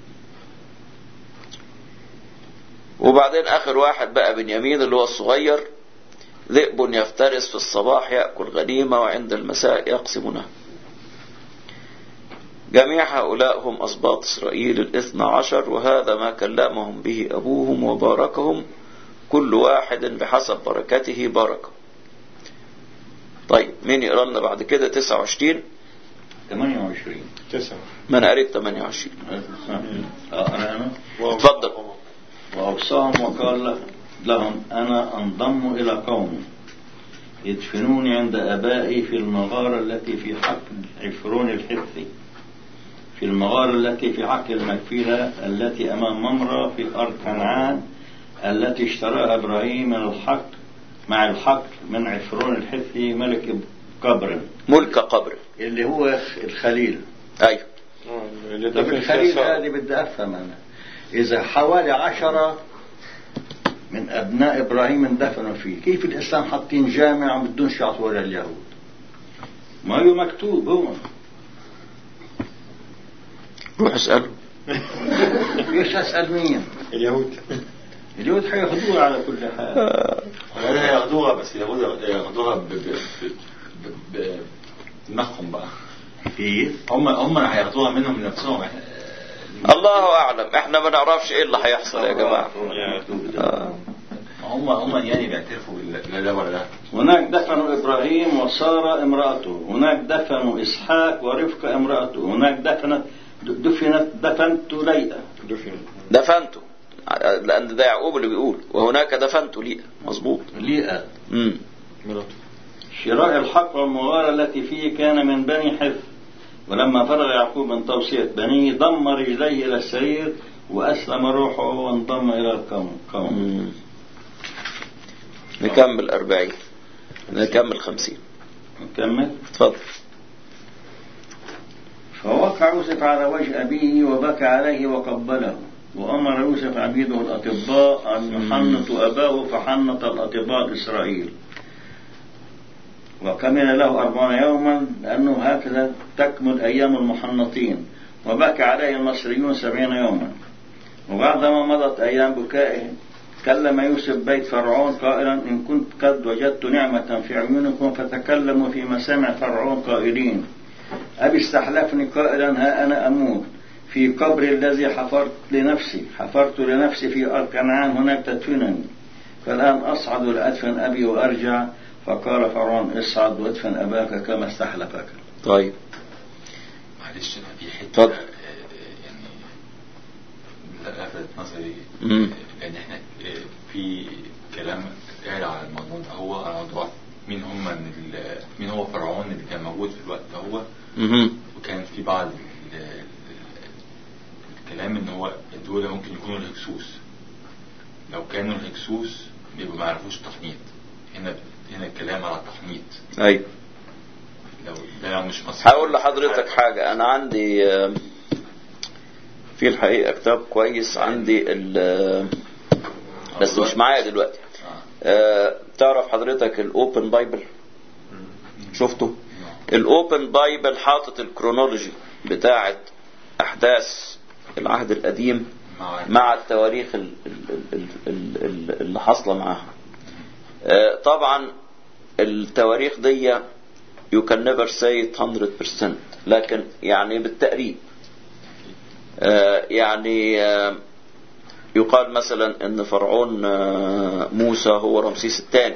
وبعدين آخر واحد بقى بنيامين اللي هو الصغير ذئب يفترس في الصباح يأكل غنيمة وعند المساء يقسم نهب جميع هؤلاء هم أسباط إسرائيل الاثنى عشر وهذا ما كلمهم به أبوهم وباركهم كل واحد بحسب بركته باركه طيب مين يقرأ لنا بعد كده 29 28 تسعة ما أنا قريت 28 اه انا انا اتفضل وأوصاهم وقال لهم أنا أنضم إلى قومي يدفنوني عند آبائي في المغارة التي في حقل عفرون الحثي في المغارة التي في حقل المكفيلة التي أمام ممرة في أرض كنعان التي اشتراها إبراهيم من الحق مع الحق من عفرون الحثي ملك قبر ملك قبر اللي هو الخليل أيوه اللي طب دفن فيها الخليل سارة. هذه بدي أفهم أنا إذا حوالي عشرة من أبناء إبراهيم اندفنوا فيه كيف الإسلام حاطين جامع وما بدونش يعطوها لليهود ما هو مكتوب هو روح اسأله ليش أسأل مين اليهود اليهود حياخذوها على كل حال ولا هياخدوها بس ياخدوها ياخدوها ب- ب- ب- ب- ب- بدماغهم بقى كيف هم هم اللي هياخدوها منهم نفسهم إحنا- الله أعلم احنا ما نعرفش ايه اللي هيحصل يا جماعة آه. هم هم يعني بيعترفوا بال- لا ده ولا ده هناك دفنوا إبراهيم وسارة امرأته هناك دفنوا إسحاق ورفقة امرأته هناك دفنت دفنت دفنت ليئة دفن دفنته لأن ده يعقوب اللي بيقول وهناك دفنت لي مظبوط ليئة امم مراته شراء الحق والمغارة التي فيه كان من بني حف ولما فرغ يعقوب من توصية بنيه ضم رجليه إلى السرير وأسلم روحه وانضم إلى القوم قوم. مم. نكمل أربعين نكمل خمسين نكمل اتفضل فوقع يوسف على وجه أبيه وبكى عليه وقبله وأمر يوسف عبيده الأطباء أن يحنطوا أباه فحنط الأطباء إسرائيل وكمل له أربعين يوما لأنه هكذا تكمل أيام المحنطين وبكى عليه المصريون سبعين يوما وبعدما مضت أيام بكائه كلم يوسف بيت فرعون قائلا إن كنت قد وجدت نعمة في عيونكم فتكلموا في مسامع فرعون قائلين أبي استحلفني قائلا ها أنا أموت في قبر الذي حفرت لنفسي حفرت لنفسي في أرض كنعان هناك تدفنني فالآن أصعد لأدفن أبي وأرجع فقال فرعون اصعد وادفن أباك كما استحلفك طيب معلش انا في حته اتفضل. آه، يعني لا- لفتت نظري مم. لان احنا آه، في كلام قال على الموضوع ده هو على موضوع مين هم من ال- مين هو فرعون اللي كان موجود في الوقت ده هو مهم. وكان في بعض ال- ال- الكلام ان هو دول ممكن يكونوا الهكسوس لو كانوا الهكسوس بيبقوا ما يعرفوش تحنيط هنا هنا الكلام على التحنيط أيوه لو ده لو مش مصري هقول لحضرتك حاجة أنا عندي آه، في الحقيقة كتاب كويس عندي ال- بس مش معايا دلوقتي آه. آه، تعرف حضرتك الأوبن بايبل شفته الأوبن بايبل حاطط الكرونولوجي بتاعة أحداث العهد القديم مع مع التواريخ ال- ال- ال- ال- ال- اللي حاصلة معاها آه، طبعا التواريخ دي you can never say it 100% لكن يعني بالتقريب آه، يعني آه، يقال مثلا ان فرعون آه، موسى هو رمسيس الثاني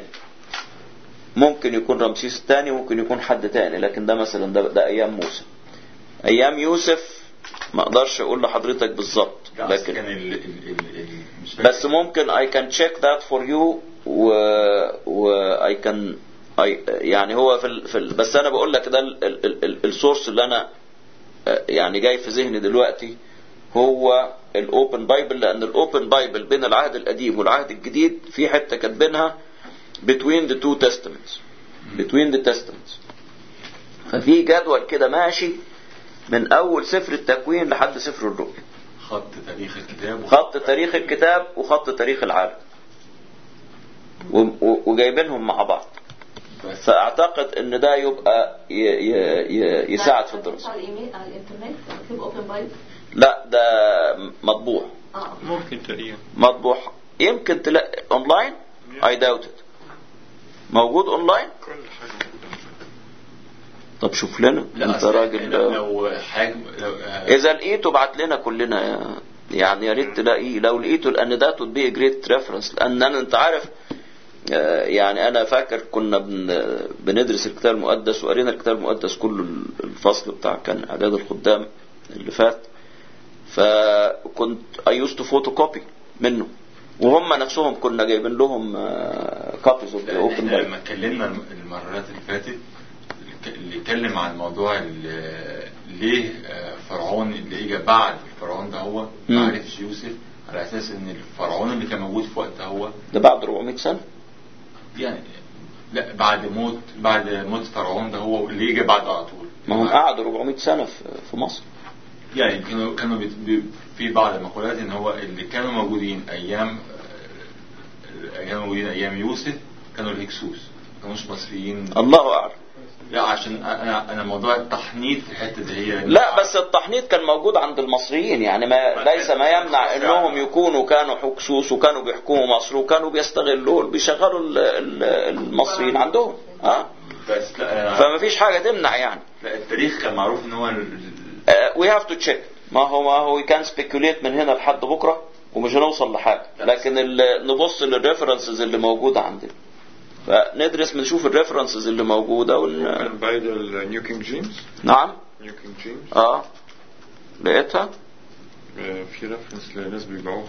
ممكن يكون رمسيس الثاني ممكن يكون حد تاني لكن ده مثلا ده, ده ايام موسى ايام يوسف ما اقدرش اقول لحضرتك بالظبط لا، أصل لكن كان ال ال ال ال مش فاكر. بس ممكن I can check that for you و, و I can I يعني هو في ال... في ال... بس انا بقول لك ده ال... ال... ال... ال... السورس اللي انا آه، يعني جاي في ذهني دلوقتي هو الاوبن بايبل لان الاوبن بايبل بين العهد القديم والعهد الجديد في حته كاتبينها between the two testaments between the testaments ففي جدول كده ماشي من اول سفر التكوين لحد سفر الرؤيا خط تاريخ الكتاب خط تاريخ الكتاب وخط تاريخ العالم و- و- وجايبينهم مع بعض بس فاعتقد ان ده يبقى ي- ي- ي- يساعد في الدراسه على الايميل على الانترنت اكتب اوبن بايبل لا ده مطبوع اه ممكن تقريبا مطبوع يمكن تلاقي اونلاين اي داوت موجود اونلاين كل حاجة طب شوف لنا لا انت أصل راجل لو لو حاجة لو آه، اذا لقيته ابعت لنا كلنا يا- يعني يا ريت تلاقيه لو لقيته لان ده would be a great reference لان انا انت عارف آه، يعني انا فاكر كنا بن بندرس الكتاب المقدس وقرينا الكتاب المقدس كله الفصل بتاع كان اعداد الخدام اللي فات فكنت I used to photocopy منه وهم نفسهم كنا جايبين لهم كوبيز اوف ذا لأن اوبن احنا لما اتكلمنا الم- المرات اللي فاتت اللي اتكلم عن موضوع ال- ليه آه، فرعون اللي اجى بعد الفرعون ده هو مم. ما عرفش يوسف على اساس ان الفرعون اللي كان موجود في وقتها هو ده بعد 400 سنه يعني لا بعد موت بعد موت فرعون ده هو اللي اجى بعده على طول ما هم قعدوا 400 سنه في في مصر يعني كانوا كانوا بت- ب- في بعض المقولات ان هو اللي كانوا موجودين ايام آه، كانوا موجودين ايام يوسف كانوا الهكسوس ما كانوش مصريين الله اعلم لا عشان انا انا موضوع التحنيط في الحته دي هي لا بس التحنيط كان موجود عند المصريين يعني ما ليس ما يمنع انهم يكونوا كانوا حكسوس وكانوا بيحكموا مصر وكانوا بيستغلوا بيشغلوا ال- ال- المصريين عندهم اه بس لا, فما فيش حاجه تمنع يعني لا التاريخ كان معروف ان هو ال- وي هاف تو تشيك ما هو ما هو كان سبيكوليت من هنا لحد بكره ومش هنوصل لحاجه لكن ال- نبص للريفرنسز اللي موجوده عندنا فندرس بنشوف الريفرنسز اللي موجوده ون... كان بايبل نيو كينج جيمس نعم نيو كينج جيمس اه لقيتها آه، في ريفرنس لناس بيبيعوها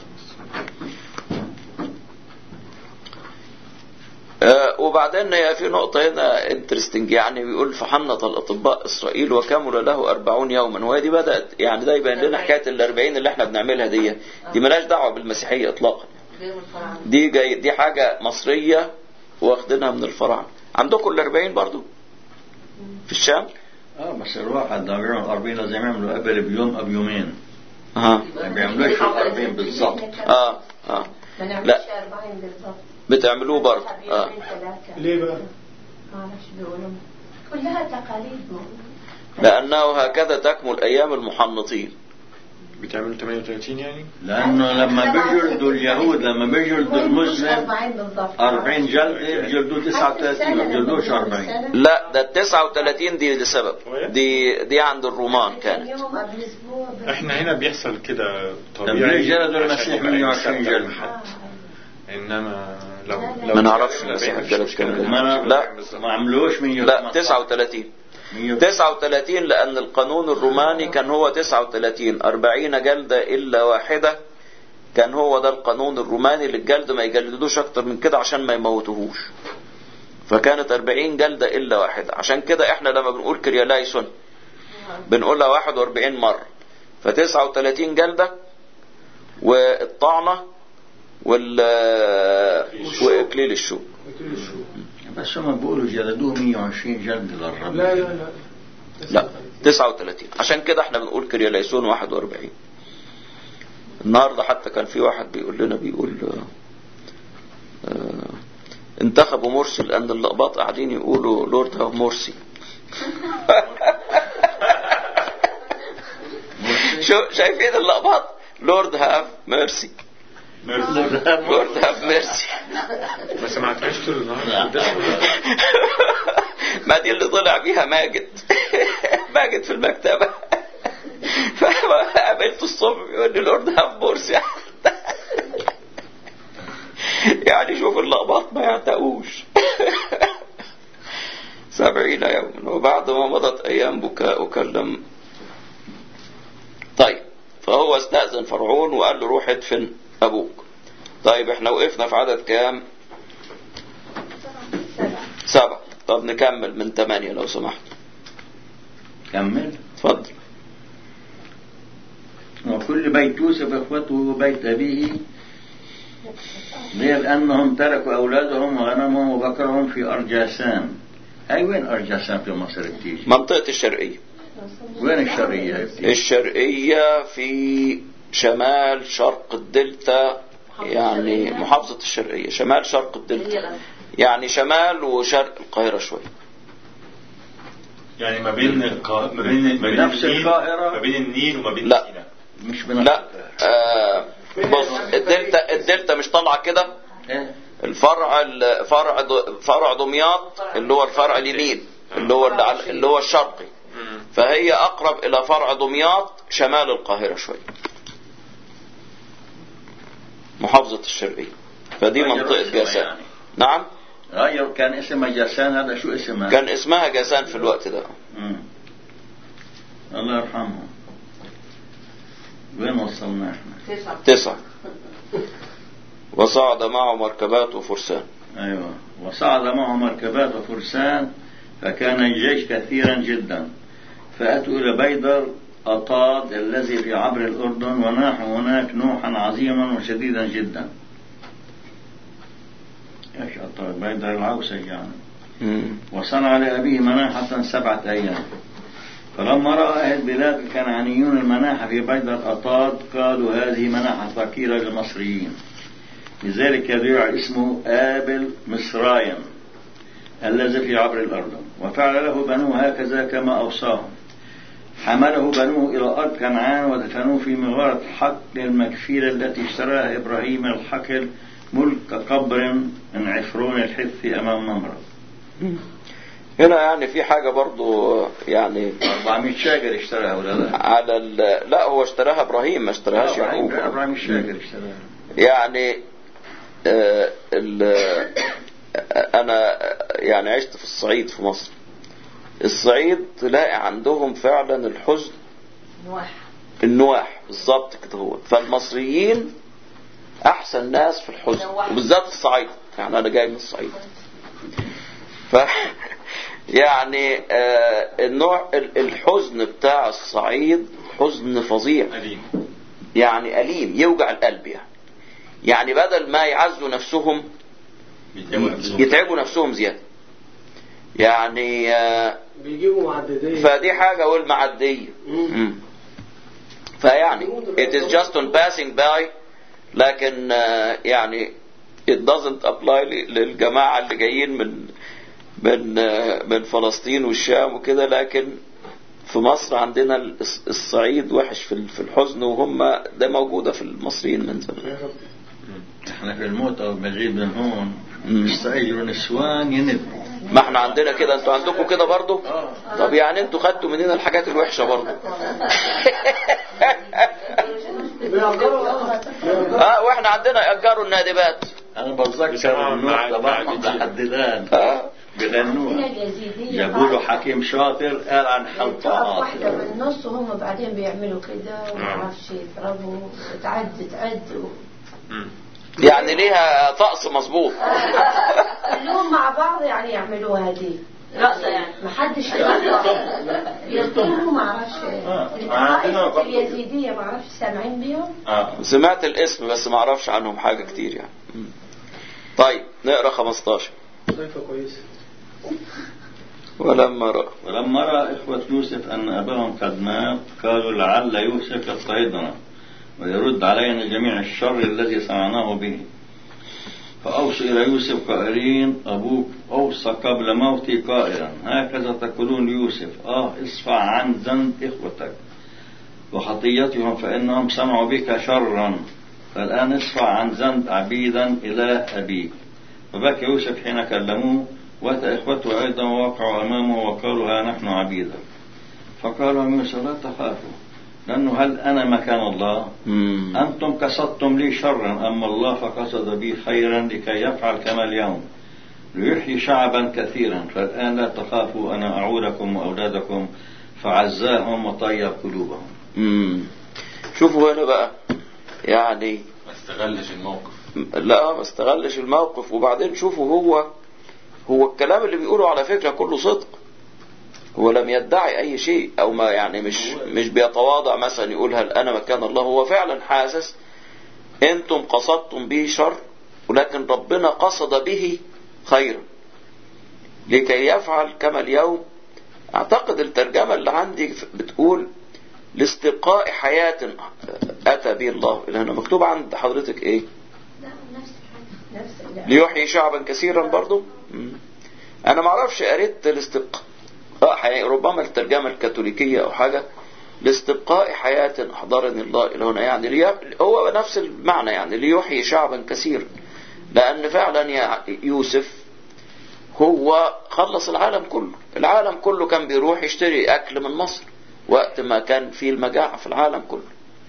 آه، وبعدين هي في نقطة هنا انترستنج يعني بيقول فحنط الأطباء إسرائيل وكمل له أربعون يوما وهي دي بدأت يعني ده يبين لنا حكاية الأربعين اللي احنا بنعملها دي دي ملاش دعوة بالمسيحية إطلاقا غير من الفراعنة دي جاي دي حاجة مصرية واخدينها من الفراعنة عندكم الأربعين برضو في الشام اه بس الواحد لما بيعمل 40 لازم يعملوا قبل بيوم او بيومين ها ما بيعملوش 40 بالظبط اه اه ما نعملش لا. 40 بالضبط بتعملوه برضو نسحب اه يومين ثلاثة. ليه بقى؟ ما اعرفش بيقولوا كلها تقاليد لأنه هكذا تكمل أيام المحنطين بتعملوا 38 يعني لانه لما بيجلدوا اليهود لما بيجلدوا المسلم 40 بالضبط 40 جلدة بيجلدوا 39 ما بيجلدوش 40 لا ده ال 39 دي لسبب دي دي عند الرومان كانت يوم قبل اسبوع بس. احنا هنا بيحصل كده طب طبيعي ليه جلدوا عشان المسيح يبقى 120 يثبت جلد؟ المحل. آه. انما لو لا، لا. لو ما نعرفش كان المسيح 40 مش جلد مشكلة. كام ما أنا- لا. ما عملوش من لا 39 39 لأن القانون الروماني كان هو 39 40 جلدة إلا واحدة كان هو ده القانون الروماني للجلد ما يجلدوش أكتر من كده عشان ما يموتوهوش فكانت 40 جلدة إلا واحدة عشان كده إحنا لما بنقول كريالايسون بنقولها 41 مرة ف 39 جلدة والطعنة وال وإكليل الشوك بس هم بيقولوا جلدوه 120 جلد للرب لا لا لا لا 39 عشان كده احنا بنقول كرياليسون 41 النهارده حتى كان في واحد بيقول لنا بيقول آه، آه، انتخبوا مرسي لان اللقباط قاعدين يقولوا لورد هاف مرسي شو شايفين اللقباط لورد هاف ميرسي لورد هاف ميرسي ما سمعتهاش طول النهار ده ما دي اللي طلع بيها ماجد ماجد في المكتبة فقابلته الصبح بيقول لي لورد هاف بورس يعني شوف اللقباط ما يعتقوش سبعين يوما وبعد ما مضت أيام بكاء كلم طيب فهو استأذن فرعون وقال له روح ادفن أبوك طيب احنا وقفنا في عدد كام سبعة طب نكمل من ثمانية لو سمحت كمل اتفضل وكل بيت يوسف اخوته وبيت ابيه ليه لانهم تركوا اولادهم وغنمهم وبكرهم في ارجاسان هاي وين ارجاسان في مصر بتيجي منطقة الشرقية وين الشرقية هاي بتيجي الشرقية في شمال شرق الدلتا يعني محافظة الشرقية شمال شرق هي الدلتا الأنفس. يعني شمال وشرق القاهرة شوية يعني ما بين القا... ما بين ما بين نفس النيل القاهرة؟ ما بين النيل وما بين لا. سيناء مش بنفس لا آه بص الدلتا الدلتا مش طالعة كده إيه؟ الفرع الفرع فرع دمياط اللي هو الفرع اليمين اللي هو اللي, على- اللي هو الشرقي مم. فهي اقرب الى فرع دمياط شمال القاهرة شوية محافظة الشرقية فدي غيروا منطقة اسمها جاسان يعني. نعم غير كان اسمها جاسان هذا شو اسمها؟ كان اسمها جاسان في الوقت ده مم. الله يرحمه وين وصلنا احنا؟ تسعة تسعة وصعد معه مركبات وفرسان ايوه وصعد معه مركبات وفرسان فكان الجيش كثيرا جدا فاتوا الى بيدر اطاد الذي في عبر الاردن وناحوا هناك نوحا عظيما وشديدا جدا ايش اطاد بيدر العوسج يعني مم. وصنع لأبيه مناحة سبعة أيام فلما رأى أهل البلاد الكنعانيون المناحة في بيدر أطاد قالوا هذه مناحة فقيرة للمصريين لذلك يدعى اسمه آبل مصرايا الذي في عبر الأردن وفعل له بنوه هكذا كما أوصاهم حمله بنوه إلى أرض كنعان ودفنوه في مغارة حقل المكفيلة التي اشتراها إبراهيم الحقل ملك قبر من عفرون الحثي أمام نمرة هنا يعني في حاجة برضو يعني 400 شاكر اشتراها ولا لا؟ على ال... لا هو اشتراها ابراهيم ما اشتراهاش ابراهيم يعقوب ابراهيم الشاكر اشتراها يعني آه ال... آه، انا يعني عشت في الصعيد في مصر الصعيد تلاقي عندهم فعلا الحزن نواح النواح بالظبط كده هو فالمصريين احسن ناس في الحزن نواح. وبالذات الصعيد يعني انا جاي من الصعيد ف يعني آه النوع ال- الحزن بتاع الصعيد حزن فظيع أليم يعني أليم يوجع القلب يعني يعني بدل ما يعزوا نفسهم بيتعبوا نفسهم. يتعبوا نفسهم زيادة يعني آه، بيجيبوا معددية فدي حاجة والمعدية مم. فيعني it is just on passing by لكن آه، يعني it doesn't apply ل- للجماعة اللي جايين من من آه، من فلسطين والشام وكده لكن في مصر عندنا الص- الصعيد وحش في ال- في الحزن وهم ده موجودة في المصريين من زمان احنا في الموت او بنغيب من هون مم. يستأجروا نسوان يندوا ما احنا عندنا كده انتوا عندكم كده برضو طب يعني انتوا خدتوا مننا الحاجات الوحشة برضو بيأجروا اه واحنا عندنا يأجروا النادبات انا بتذكر بيسموها الموت مع- تبعهم معددين. لحد الان اه بغنوها هنا اليزيدية جابوا له حكيم شاطر قال عن تقف حلقات واحدة بالنص وهم بعدين بيعملوا كده وما آه. اعرفش يضربوا تعد تعد و- مم. يعني ليها طقس مظبوط كلهم مع بعض يعني يعملوها دي رقصة يعني ما حدش يطلبوا ما اعرفش آه. عندنا الطائفة اليزيدية ما اعرفش سامعين بيهم اه سمعت الاسم بس ما اعرفش عنهم حاجة كتير يعني مم. طيب نقرا 15 صيفة كويسة ولما رأى ولما رأى إخوة يوسف أن أباهم قد مات قالوا لعل يوسف يضطهدنا ويرد علينا جميع الشر الذي صنعناه به فأوصوا إلى يوسف قائلين أبوك أوصى قبل موتي قائلا هكذا تقولون ليوسف آه اصفع عن ذنب إخوتك وخطيتهم فإنهم صنعوا بك شرا فالآن اصفع عن ذنب عبيدا إله أبيك فبكى يوسف حين كلموه وأتى إخوته أيضا ووقعوا أمامه وقالوا ها نحن عبيدا فقال لهم يوسف لا تخافوا لأنه هل أنا مكان الله مم. أنتم قصدتم لي شرا أما الله فقصد بي خيرا لكي يفعل كما اليوم ليحيي شعبا كثيرا فالآن لا تخافوا أنا أعودكم وأولادكم فعزاهم وطيب قلوبهم مم. شوفوا هنا بقى يعني ما استغلش الموقف لا ما استغلش الموقف وبعدين شوفوا هو هو الكلام اللي بيقوله على فكرة كله صدق هو لم يدعي اي شيء او ما يعني مش مش بيتواضع مثلا يقول هل انا مكان الله هو فعلا حاسس انتم قصدتم به شر ولكن ربنا قصد به خيرا لكي يفعل كما اليوم اعتقد الترجمة اللي عندي بتقول لاستبقاء حياة اتى به الله اللي هنا مكتوب عند حضرتك ايه لا نفس الحاجة نفس اللي ليحيي شعبا كثيرا برضو مم. انا ما اعرفش قريت الاستبقاء حياة ربما الترجمة الكاثوليكية او حاجة لاستبقاء حياة احضرني الله الى هنا يعني لي... هو نفس المعنى يعني ليحيي شعبا كثيرا لان فعلا يا يوسف هو خلص العالم كله العالم كله كان بيروح يشتري أكل من مصر وقت ما كان في المجاعة في العالم كله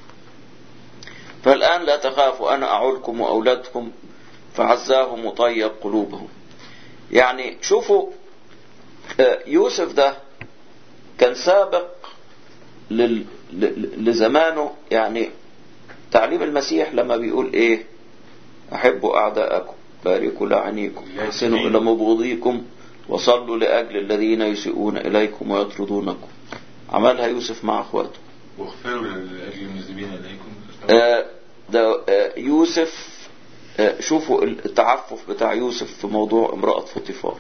فالآن لا تخافوا أنا أعولكم وأولادكم فعزاهم وطيب قلوبهم يعني شوفوا آه، يوسف ده كان سابق لل- ل- لزمانه يعني تعليم المسيح لما بيقول ايه احبوا اعداءكم باركوا لعنيكم احسنوا الى مبغضيكم وصلوا لاجل الذين يسيئون اليكم ويطردونكم عملها يوسف مع اخواته واغفروا لأجل المذنبين إليكم آه، ده آه، يوسف آه، شوفوا التعفف بتاع يوسف في موضوع امرأة فوتيفار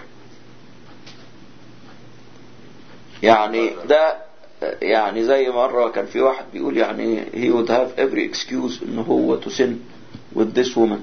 يعني ده آه، يعني زي مرة كان في واحد بيقول يعني he would have every excuse ان هو to sin with this woman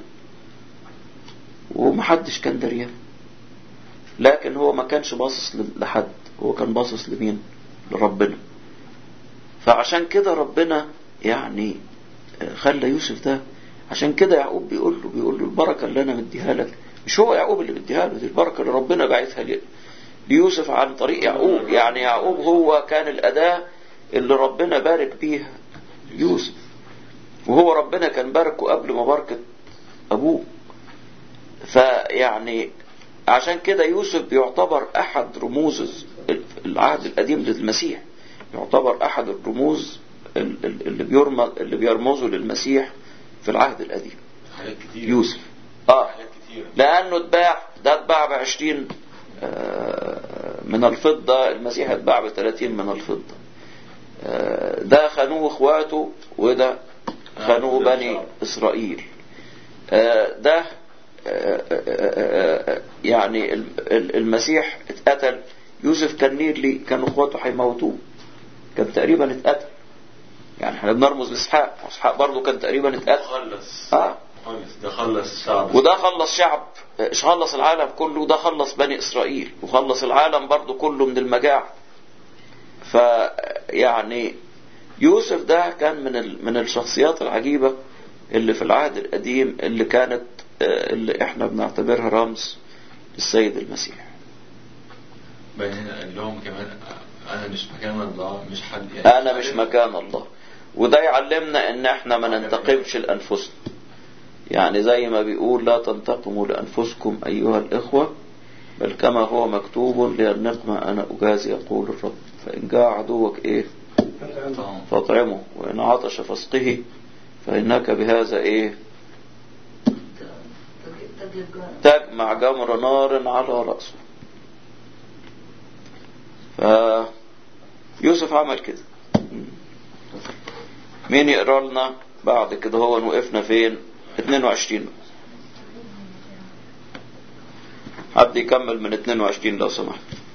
ومحدش كان دريان لكن هو ما كانش باصص لحد هو كان باصص لمين لربنا فعشان كده ربنا يعني خلى يوسف ده عشان كده يعقوب بيقول له بيقول له البركه اللي انا مديها لك مش هو يعقوب اللي مديها له دي البركه اللي ربنا باعتها لي- ليوسف عن طريق يعقوب يعني يعقوب هو كان الاداه اللي ربنا بارك بيها يوسف وهو ربنا كان باركه قبل ما بركه ابوه فيعني عشان كده يوسف بيعتبر احد رموز العهد القديم للمسيح يعتبر احد الرموز ال- ال- اللي بيرمز اللي بيرمزوا للمسيح في العهد القديم حاجات كتير يوسف اه حاجات كتير لانه اتباع ده اتباع ب 20 آه، من الفضة المسيح اتباع ب 30 من الفضة آه، ده خانوه اخواته وده خانوه بني اسرائيل آه، ده آه، آه، آه، آه، يعني ال- ال- المسيح اتقتل يوسف كان نيرلي كانوا اخواته هيموتوه كان تقريبا اتقتل يعني احنا بنرمز لاسحاق اسحاق برضه كان تقريبا اتقتل خلص اه خلص ده خلص شعب وده خلص شعب ايش خلص العالم كله وده خلص بني اسرائيل وخلص العالم برضو كله من المجاعة فيعني يوسف ده كان من ال- من الشخصيات العجيبة اللي في العهد القديم اللي كانت آه، اللي احنا بنعتبرها رمز للسيد المسيح بين هنا قال لهم كمان انا مش مكان الله مش حد يعني انا مش مكان الله وده يعلمنا ان احنا ما ننتقمش لانفسنا يعني زي ما بيقول لا تنتقموا لانفسكم ايها الاخوه بل كما هو مكتوب ليرنقم انا اجازي يقول الرب فان جاء عدوك ايه طبعاً. فاطعمه وان عطش فاسقه فانك بهذا ايه تجيب جارة. تجمع جمر نار على رأسه فيوسف عمل كده مين يقرا لنا بعد كده هو وقفنا فين 22 حد يكمل من 22 لو سمحت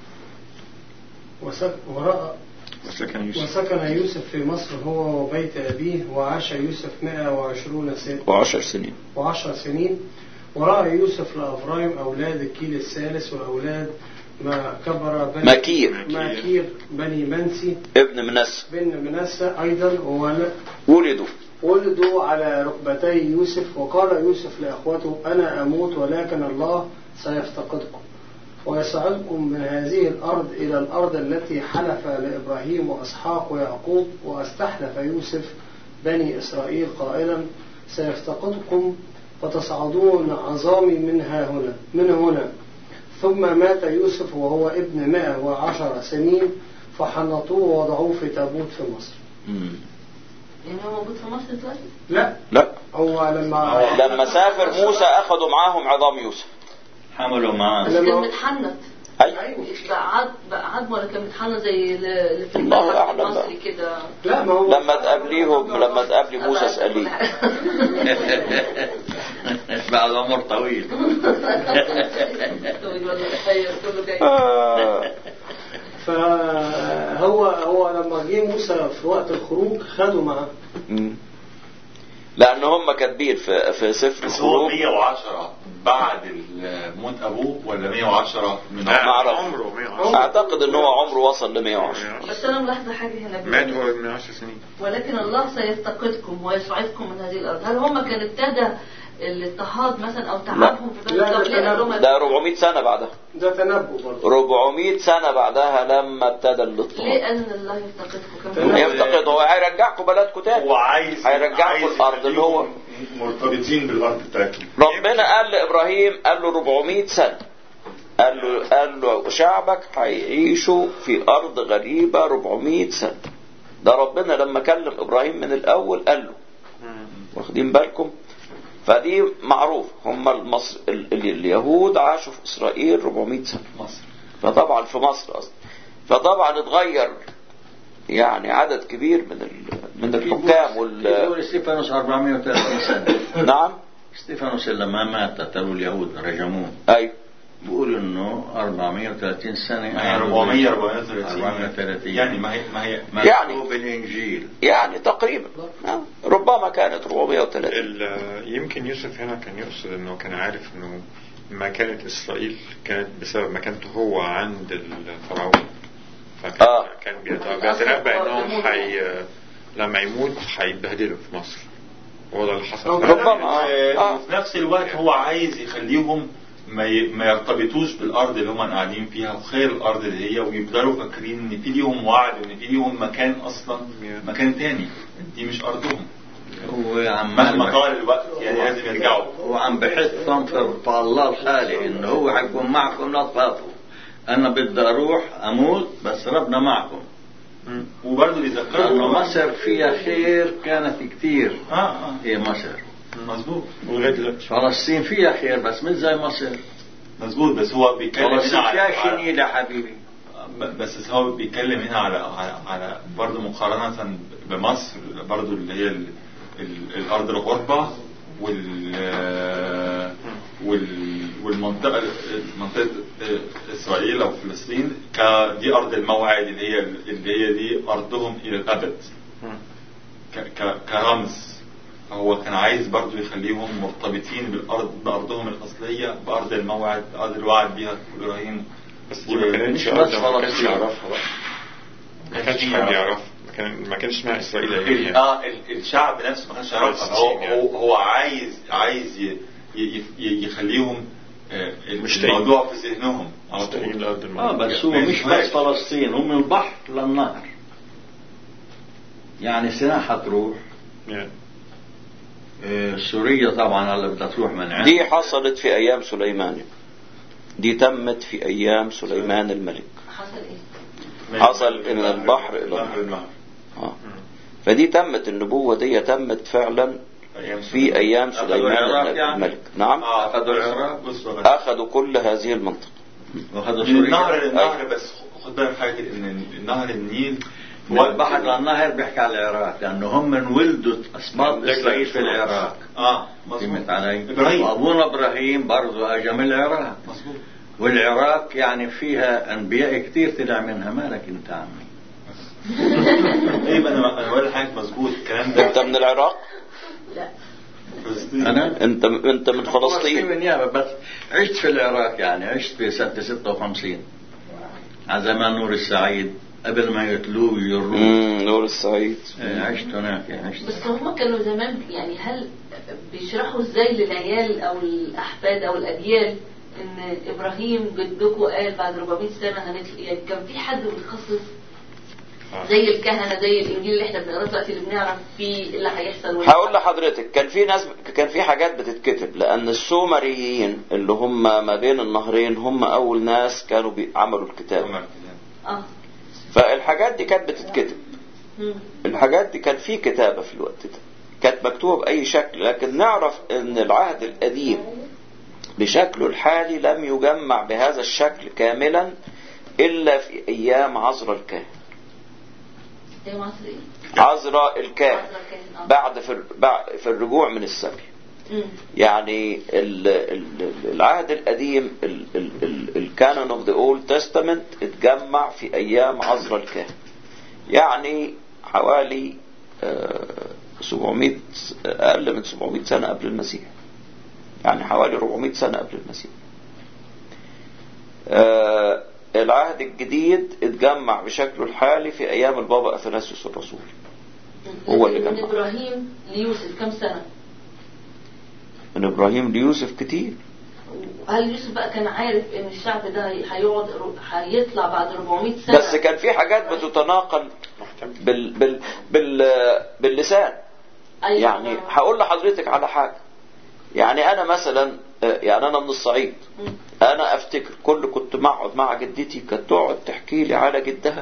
وسك ورأى وسكن يوسف وسكن يوسف في مصر هو وبيت أبيه وعاش يوسف 120 سنة وعشر سنين وعشر سنين ورأى يوسف لأفرايم أولاد الكيل الثالث وأولاد ما كبر بني مكير ماكير بني منسي ابن منس بن منسى أيضا وول- ولدوا ولدوا على ركبتي يوسف وقال يوسف لأخوته أنا أموت ولكن الله سيفتقدكم ويصعدكم من هذه الأرض إلى الأرض التي حلف لإبراهيم وإسحاق ويعقوب واستحلف يوسف بني إسرائيل قائلا سيفتقدكم وتصعدون عظامي منها هنا من هنا ثم مات يوسف وهو ابن مائة وعشر سنين فحنطوه ووضعوه في تابوت في مصر مم. يعني هو موجود في مصر دلوقتي؟ لا لا هو لما لما سافر موسى اخذوا معاهم عظام يوسف حملوا معاه بس لما- كان متحنط ايوه بقى عظم بقى عظم ولا كان متحنط زي اللي في الله المتحف أعلم المصري بقى. كده لا ما هو لما تقابليهم لما تقابلي موسى اساليه بعد عمر طويل كله جاي آه. فهو هو لما جه موسى في وقت الخروج خده معاه مم. لان هم كاتبين في في سفر بس هو الخروج 110 بعد ال- موت ابوه ولا 110 من ما أعرف. عمره 110 اعتقد ان هو عمره وصل ل 110 بس انا ملاحظه حاجه هنا بيقول مات هو من 10 سنين ولكن الله سيفتقدكم ويصعدكم من هذه الارض هل هم كان ابتدى الاضطهاد مثلا او تعبهم في لا، بلد ده ليه قال لهم ده 400 سنة بعدها ده تنبؤ برضه 400 سنة بعدها لما ابتدى الاضطهاد ليه قال ان الله يفتقدكم تمام. كم يفتقد هو هيرجعكم بلدكم تاني هو عايز هيرجعكم عايز الارض اللي هو يخليهم مرتبطين بالارض بتاعتهم ربنا قال لابراهيم قال له 400 سنة قال له قال له شعبك هيعيشوا في ارض غريبة 400 سنة ده ربنا لما كلم ابراهيم من الاول قال له واخدين بالكم فدي معروف هم المصر ال... ال... اليهود عاشوا في اسرائيل 400 سنة مصر فطبعا في مصر اصلا فطبعا اتغير يعني عدد كبير من ال... من الحكام وال يقول ستيفانوس 430 سنة نعم ستيفانوس لما مات قتلوا اليهود رجموه ايوه بيقول انه 430 سنة يعني 400 430 430 يعني ما هي ما هي يعني- مكتوب الانجيل يعني تقريبا آه، ربما كانت 430 ال- يمكن يوسف هنا كان يقصد انه كان عارف انه مكانة اسرائيل كانت بسبب مكانته هو عند الفرعون فكان آه. كان بيت- بيتنبأ انهم حي لما يموت هيتبهدلوا في مصر هو ده اللي حصل ربما آه. آه. وفي نفس الوقت هو عايز يخليهم ما ي- ما يرتبطوش بالارض اللي هم قاعدين فيها وخير الارض اللي هي ويفضلوا فاكرين ان في ليهم وعد وان في ليهم مكان اصلا مكان تاني دي مش ارضهم هو عم مهما طال الوقت يعني لازم يرجعوا هو عم بحثهم في في الله الخالق انه هو حيكون معكم لا تخافوا انا بدي اروح اموت بس ربنا معكم وبرضه لانه يذكروا مصر فيها خير كانت كتير اه اه هي مصر مظبوط ولغايه دلوقتي فلسطين فيها خير بس مش زي مصر مظبوط بس هو بيتكلم هنا فلسطين على, فيها على شنيلة حبيبي بس هو بيتكلم هنا على على, على برضه مقارنة بمصر برضه اللي هي ال ال الأرض الغربة وال وال والمنطقة منطقة إسرائيل أو فلسطين ك- دي أرض الموعد اللي هي اللي هي دي أرضهم إلى الأبد ك- ك- كرمز هو كان عايز برضو يخليهم مرتبطين بالأرض بأرضهم الأصلية بأرض الموعد بأرض الوعد بها إبراهيم بس دي ما كانتش مش أرض بس ما كانش فلسطين. يعرفها بقى ما كانش حد يعرفها ما كان ما كانش اسمها اسرائيل أيامها. اه ال- الشعب نفسه ما كانش يعرفها هو فلسطين يعني. هو هو عايز عايز ي- ي- ي- يخليهم آه، مشتاقين. الموضوع في ذهنهم على مشتاقين طول لأرض اه الموعد بس هو ما مش ينفعش. بس فلسطين هم من البحر للنهر يعني سيناء حتروح يعني آه، سوريا طبعا هلا بدها تروح من عندها دي حصلت في ايام سليمان دي تمت في ايام سليمان الملك حصل ايه؟ حصل من البحر إلى البحر النهر آه. فدي تمت النبوة دي تمت فعلا في ايام أخذوا سليمان العراق يعني؟ الملك نعم اه أخذوا العراق. بص بص اخذوا كل هذه المنطقة واخذوا من النهر سوريا للنهر بس خد بالك حاجه ان النهر النيل في من وقت- البحر للنهر بيحكي على العراق لانه هم من ولدوا اسباط لك- اسرائيل في العراق اه مظبوط فهمت علي؟ ابراهيم وابونا ابراهيم برضه اجى من العراق مظبوط والعراق يعني فيها انبياء كثير طلع منها مالك انت عمي طيب انا انا بقول حاجه مظبوط الكلام ده انت من العراق لا فلسطين انا انت انت من فلسطين من يابا بس عشت في العراق يعني عشت في سنة 56 على زمان نور السعيد قبل ما يتلوه ويروح مم، نور السعيد إيه، عشت هناك يعني عشت بس هم كانوا زمان يعني هل بيشرحوا ازاي للعيال او الاحفاد او الاجيال ان ابراهيم جدكم قال بعد 400 سنه هنطلع يعني كان في حد متخصص زي الكهنه زي الانجيل اللي احنا بنقراه دلوقتي اللي بنعرف فيه إيه اللي هيحصل واللي- هقول لحضرتك كان في ناس كان في حاجات بتتكتب لان السومريين اللي هم ما بين النهرين هم اول ناس كانوا بيعملوا الكتاب اه فالحاجات دي كانت بتتكتب مم. الحاجات دي كان في كتابة في الوقت ده كانت مكتوبة بأي شكل لكن نعرف ان العهد القديم بشكله الحالي لم يجمع بهذا الشكل كاملا إلا في أيام عزرا الكاهن ايه مصر ايه؟ عزرا الكاهن عزرا الكاهن، آه. بعد في بعد في الرجوع من السبي مم. يعني ال- ال- العهد القديم الكانون اوف ذا اولد تestament اتجمع في ايام عزرا الكاهن يعني حوالي آه، 700 اقل من 700 سنه قبل المسيح يعني حوالي 400 سنه قبل المسيح آه، العهد الجديد اتجمع بشكله الحالي في ايام البابا اثناسيوس الرسول هو اللي من جمع. ابراهيم ليوسف كم سنه؟ من ابراهيم ليوسف كتير هل يوسف بقى كان عارف ان الشعب ده هيقعد هيطلع بعد 400 سنة بس كان في حاجات بتتناقل بال بال بال باللسان أيوة. يعني هقول لحضرتك على حاجة يعني أنا مثلا آه، يعني أنا من الصعيد مم. أنا أفتكر كل كنت مقعد مع جدتي كانت تقعد تحكي لي على جدها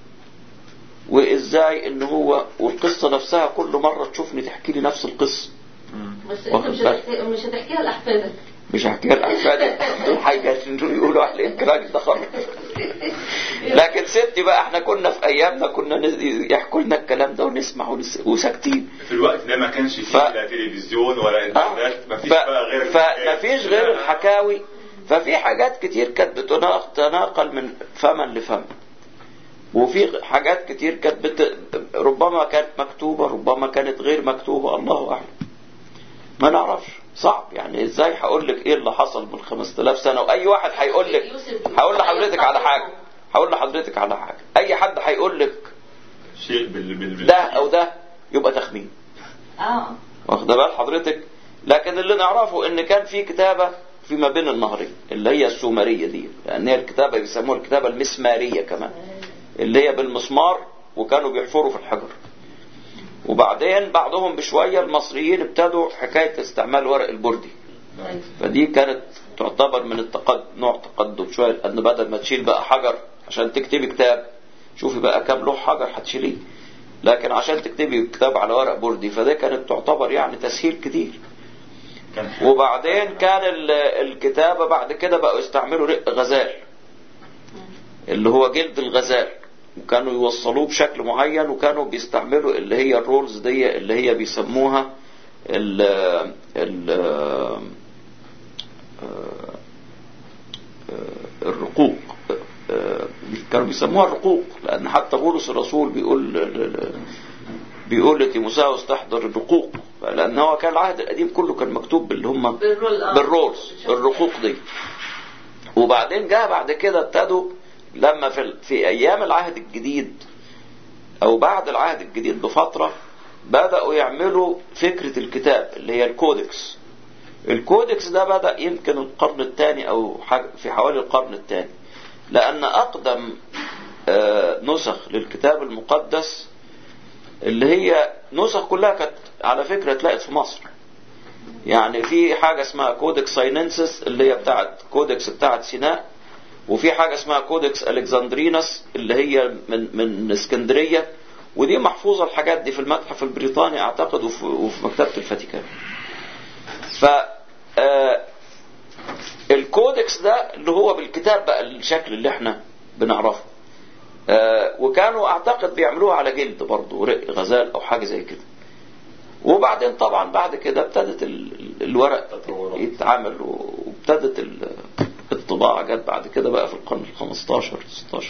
وإزاي إن هو والقصة نفسها كل مرة تشوفني تحكي لي نفس القصة بس انت مش هتحكي مش هتحكيها لاحفادك مش هحكيها لأحفادي الحاجة يقولوا عليك راجل ده خالص لكن ستي بقى احنا كنا في أيامنا كنا نز- يحكوا لنا الكلام ده ونسمع ونس- وساكتين في الوقت ده ما كانش فيه ف- لا تلفزيون ولا انترنت ما فيش ف... بقى غير فما فيش غير الحكاوي ففي حاجات كتير كانت بتتناقل من فما لفم وفي حاجات كتير كانت بت... ربما كانت مكتوبة ربما كانت غير مكتوبة الله أعلم ما نعرفش صعب يعني ازاي هقول لك ايه اللي حصل من 5000 سنة واي واحد هيقول لك يوسف هقول لحضرتك على حاجة هقول لحضرتك على حاجة اي حد هيقول لك شيء بال بال بال ده او ده يبقى تخمين اه واخد بال حضرتك لكن اللي نعرفه ان كان في كتابة فيما بين النهرين اللي هي السومرية دي لان هي الكتابة بيسموها الكتابة المسمارية كمان اللي هي بالمسمار وكانوا بيحفروا في الحجر وبعدين بعدهم بشوية المصريين ابتدوا حكاية استعمال ورق البردي أيوة. فدي كانت تعتبر من التقدم نوع تقدم شوية لأن بدل ما تشيل بقى حجر عشان تكتبي كتاب شوفي بقى كام لوح حجر هتشيليه لكن عشان تكتبي كتاب على ورق بردي فده كانت تعتبر يعني تسهيل كتير كان وبعدين كان ال- الكتابة بعد كده بقوا يستعملوا رق غزال اللي هو جلد الغزال وكانوا يوصلوه بشكل معين وكانوا بيستعملوا اللي هي الرولز دي اللي هي بيسموها ال ال الرقوق آه، كانوا بيسموها الرقوق لأن حتى بولس الرسول بيقول بيقول لتيموساوس تحضر الرقوق لأن هو كان العهد القديم كله كان مكتوب باللي هم بالرول آه. بالرولز الرقوق دي وبعدين جاء بعد كده ابتدوا لما في, ال- في ايام العهد الجديد او بعد العهد الجديد بفترة بدأوا يعملوا فكرة الكتاب اللي هي الكودكس الكودكس ده بدأ يمكن القرن الثاني او حاج- في حوالي القرن الثاني لان اقدم آه، نسخ للكتاب المقدس اللي هي نسخ كلها كانت على فكرة اتلقت في مصر يعني في حاجة اسمها كودكس سايننسس اللي هي بتاعت كودكس بتاعت سيناء وفي حاجة اسمها كودكس الكسندرينس اللي هي من من اسكندرية ودي محفوظة الحاجات دي في المتحف البريطاني اعتقد وفي, وفي مكتبة الفاتيكان ف آه، الكودكس ده اللي هو بالكتاب بقى الشكل اللي احنا بنعرفه آه، وكانوا اعتقد بيعملوها على جلد برضه رق غزال او حاجة زي كده وبعدين طبعا بعد كده ابتدت ال- ال- الورق تطورات. يتعمل وابتدت ال- الطباعة جت بعد كده بقى في القرن ال 15 16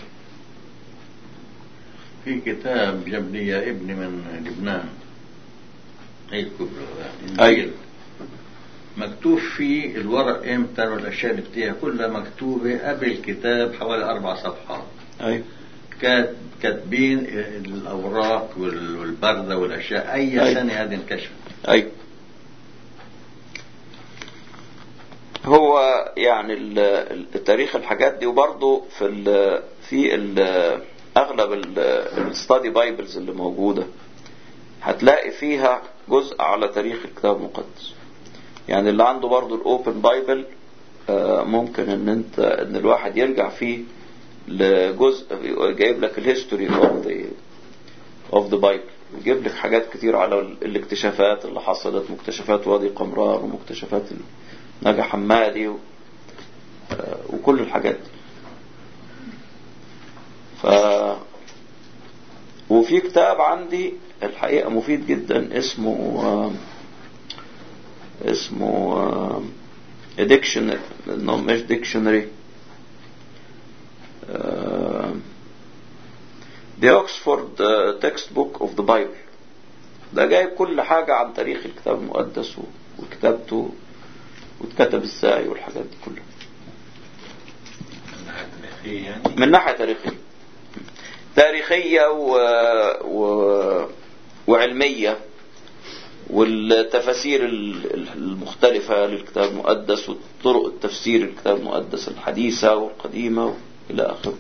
في كتاب جاب لي يا ابني من لبنان هي الكبرى يعني أيوة. إنجيل. مكتوب فيه الورق امتى والاشياء اللي فيها كلها مكتوبه قبل الكتاب حوالي اربع صفحات ايوه كات كاتبين الاوراق وال- والبرده والاشياء اي أيوة. سنه هذه انكشفت ايوه هو يعني ال- ال- التاريخ الحاجات دي وبرضه في ال في ال اغلب الستادي بايبلز اللي موجوده هتلاقي فيها جزء على تاريخ الكتاب المقدس يعني اللي عنده برضه الاوبن بايبل ممكن ان انت ان الواحد يرجع فيه لجزء جايب لك الهيستوري اوف ذا اوف ذا بايبل ويجيب لك حاجات كتير على ال- الاكتشافات اللي حصلت مكتشفات وادي قمران ومكتشفات ال- نجا حمادي و... آه، وكل الحاجات دي ف وفي كتاب عندي الحقيقة مفيد جدا اسمه آه، اسمه ديكشنري انه مش ديكشنري The Oxford uh, Textbook of the Bible ده جايب كل حاجة عن تاريخ الكتاب المقدس و- وكتابته واتكتب ازاي والحاجات دي كلها من ناحية تاريخية يعني من ناحية تاريخية تاريخية و... و... وعلمية والتفاسير ال- ال- المختلفة للكتاب المقدس وطرق التفسير للكتاب المقدس الحديثة والقديمة إلى آخره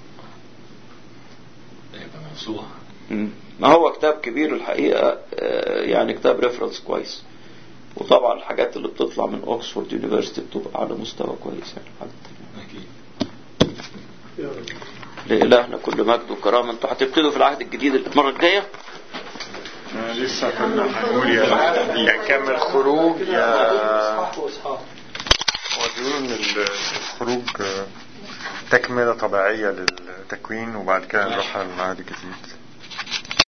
يبقى موسوعة مم. ما هو كتاب كبير الحقيقة آه، يعني كتاب ريفرنس كويس وطبعا الحاجات اللي بتطلع من اوكسفورد يونيفرسيتي بتبقى على مستوى كويس يعني حاجة أكيد لإلهنا كل مجد وكرامة انتوا هتبتدوا في العهد الجديد المرة الجاية آه، لسه كنا هنقول يا يا نكمل خروج يا اصحاح واصحاح هو بيقولوا ان الخروج آه، تكملة طبيعية للتكوين وبعد كده نروح على العهد الجديد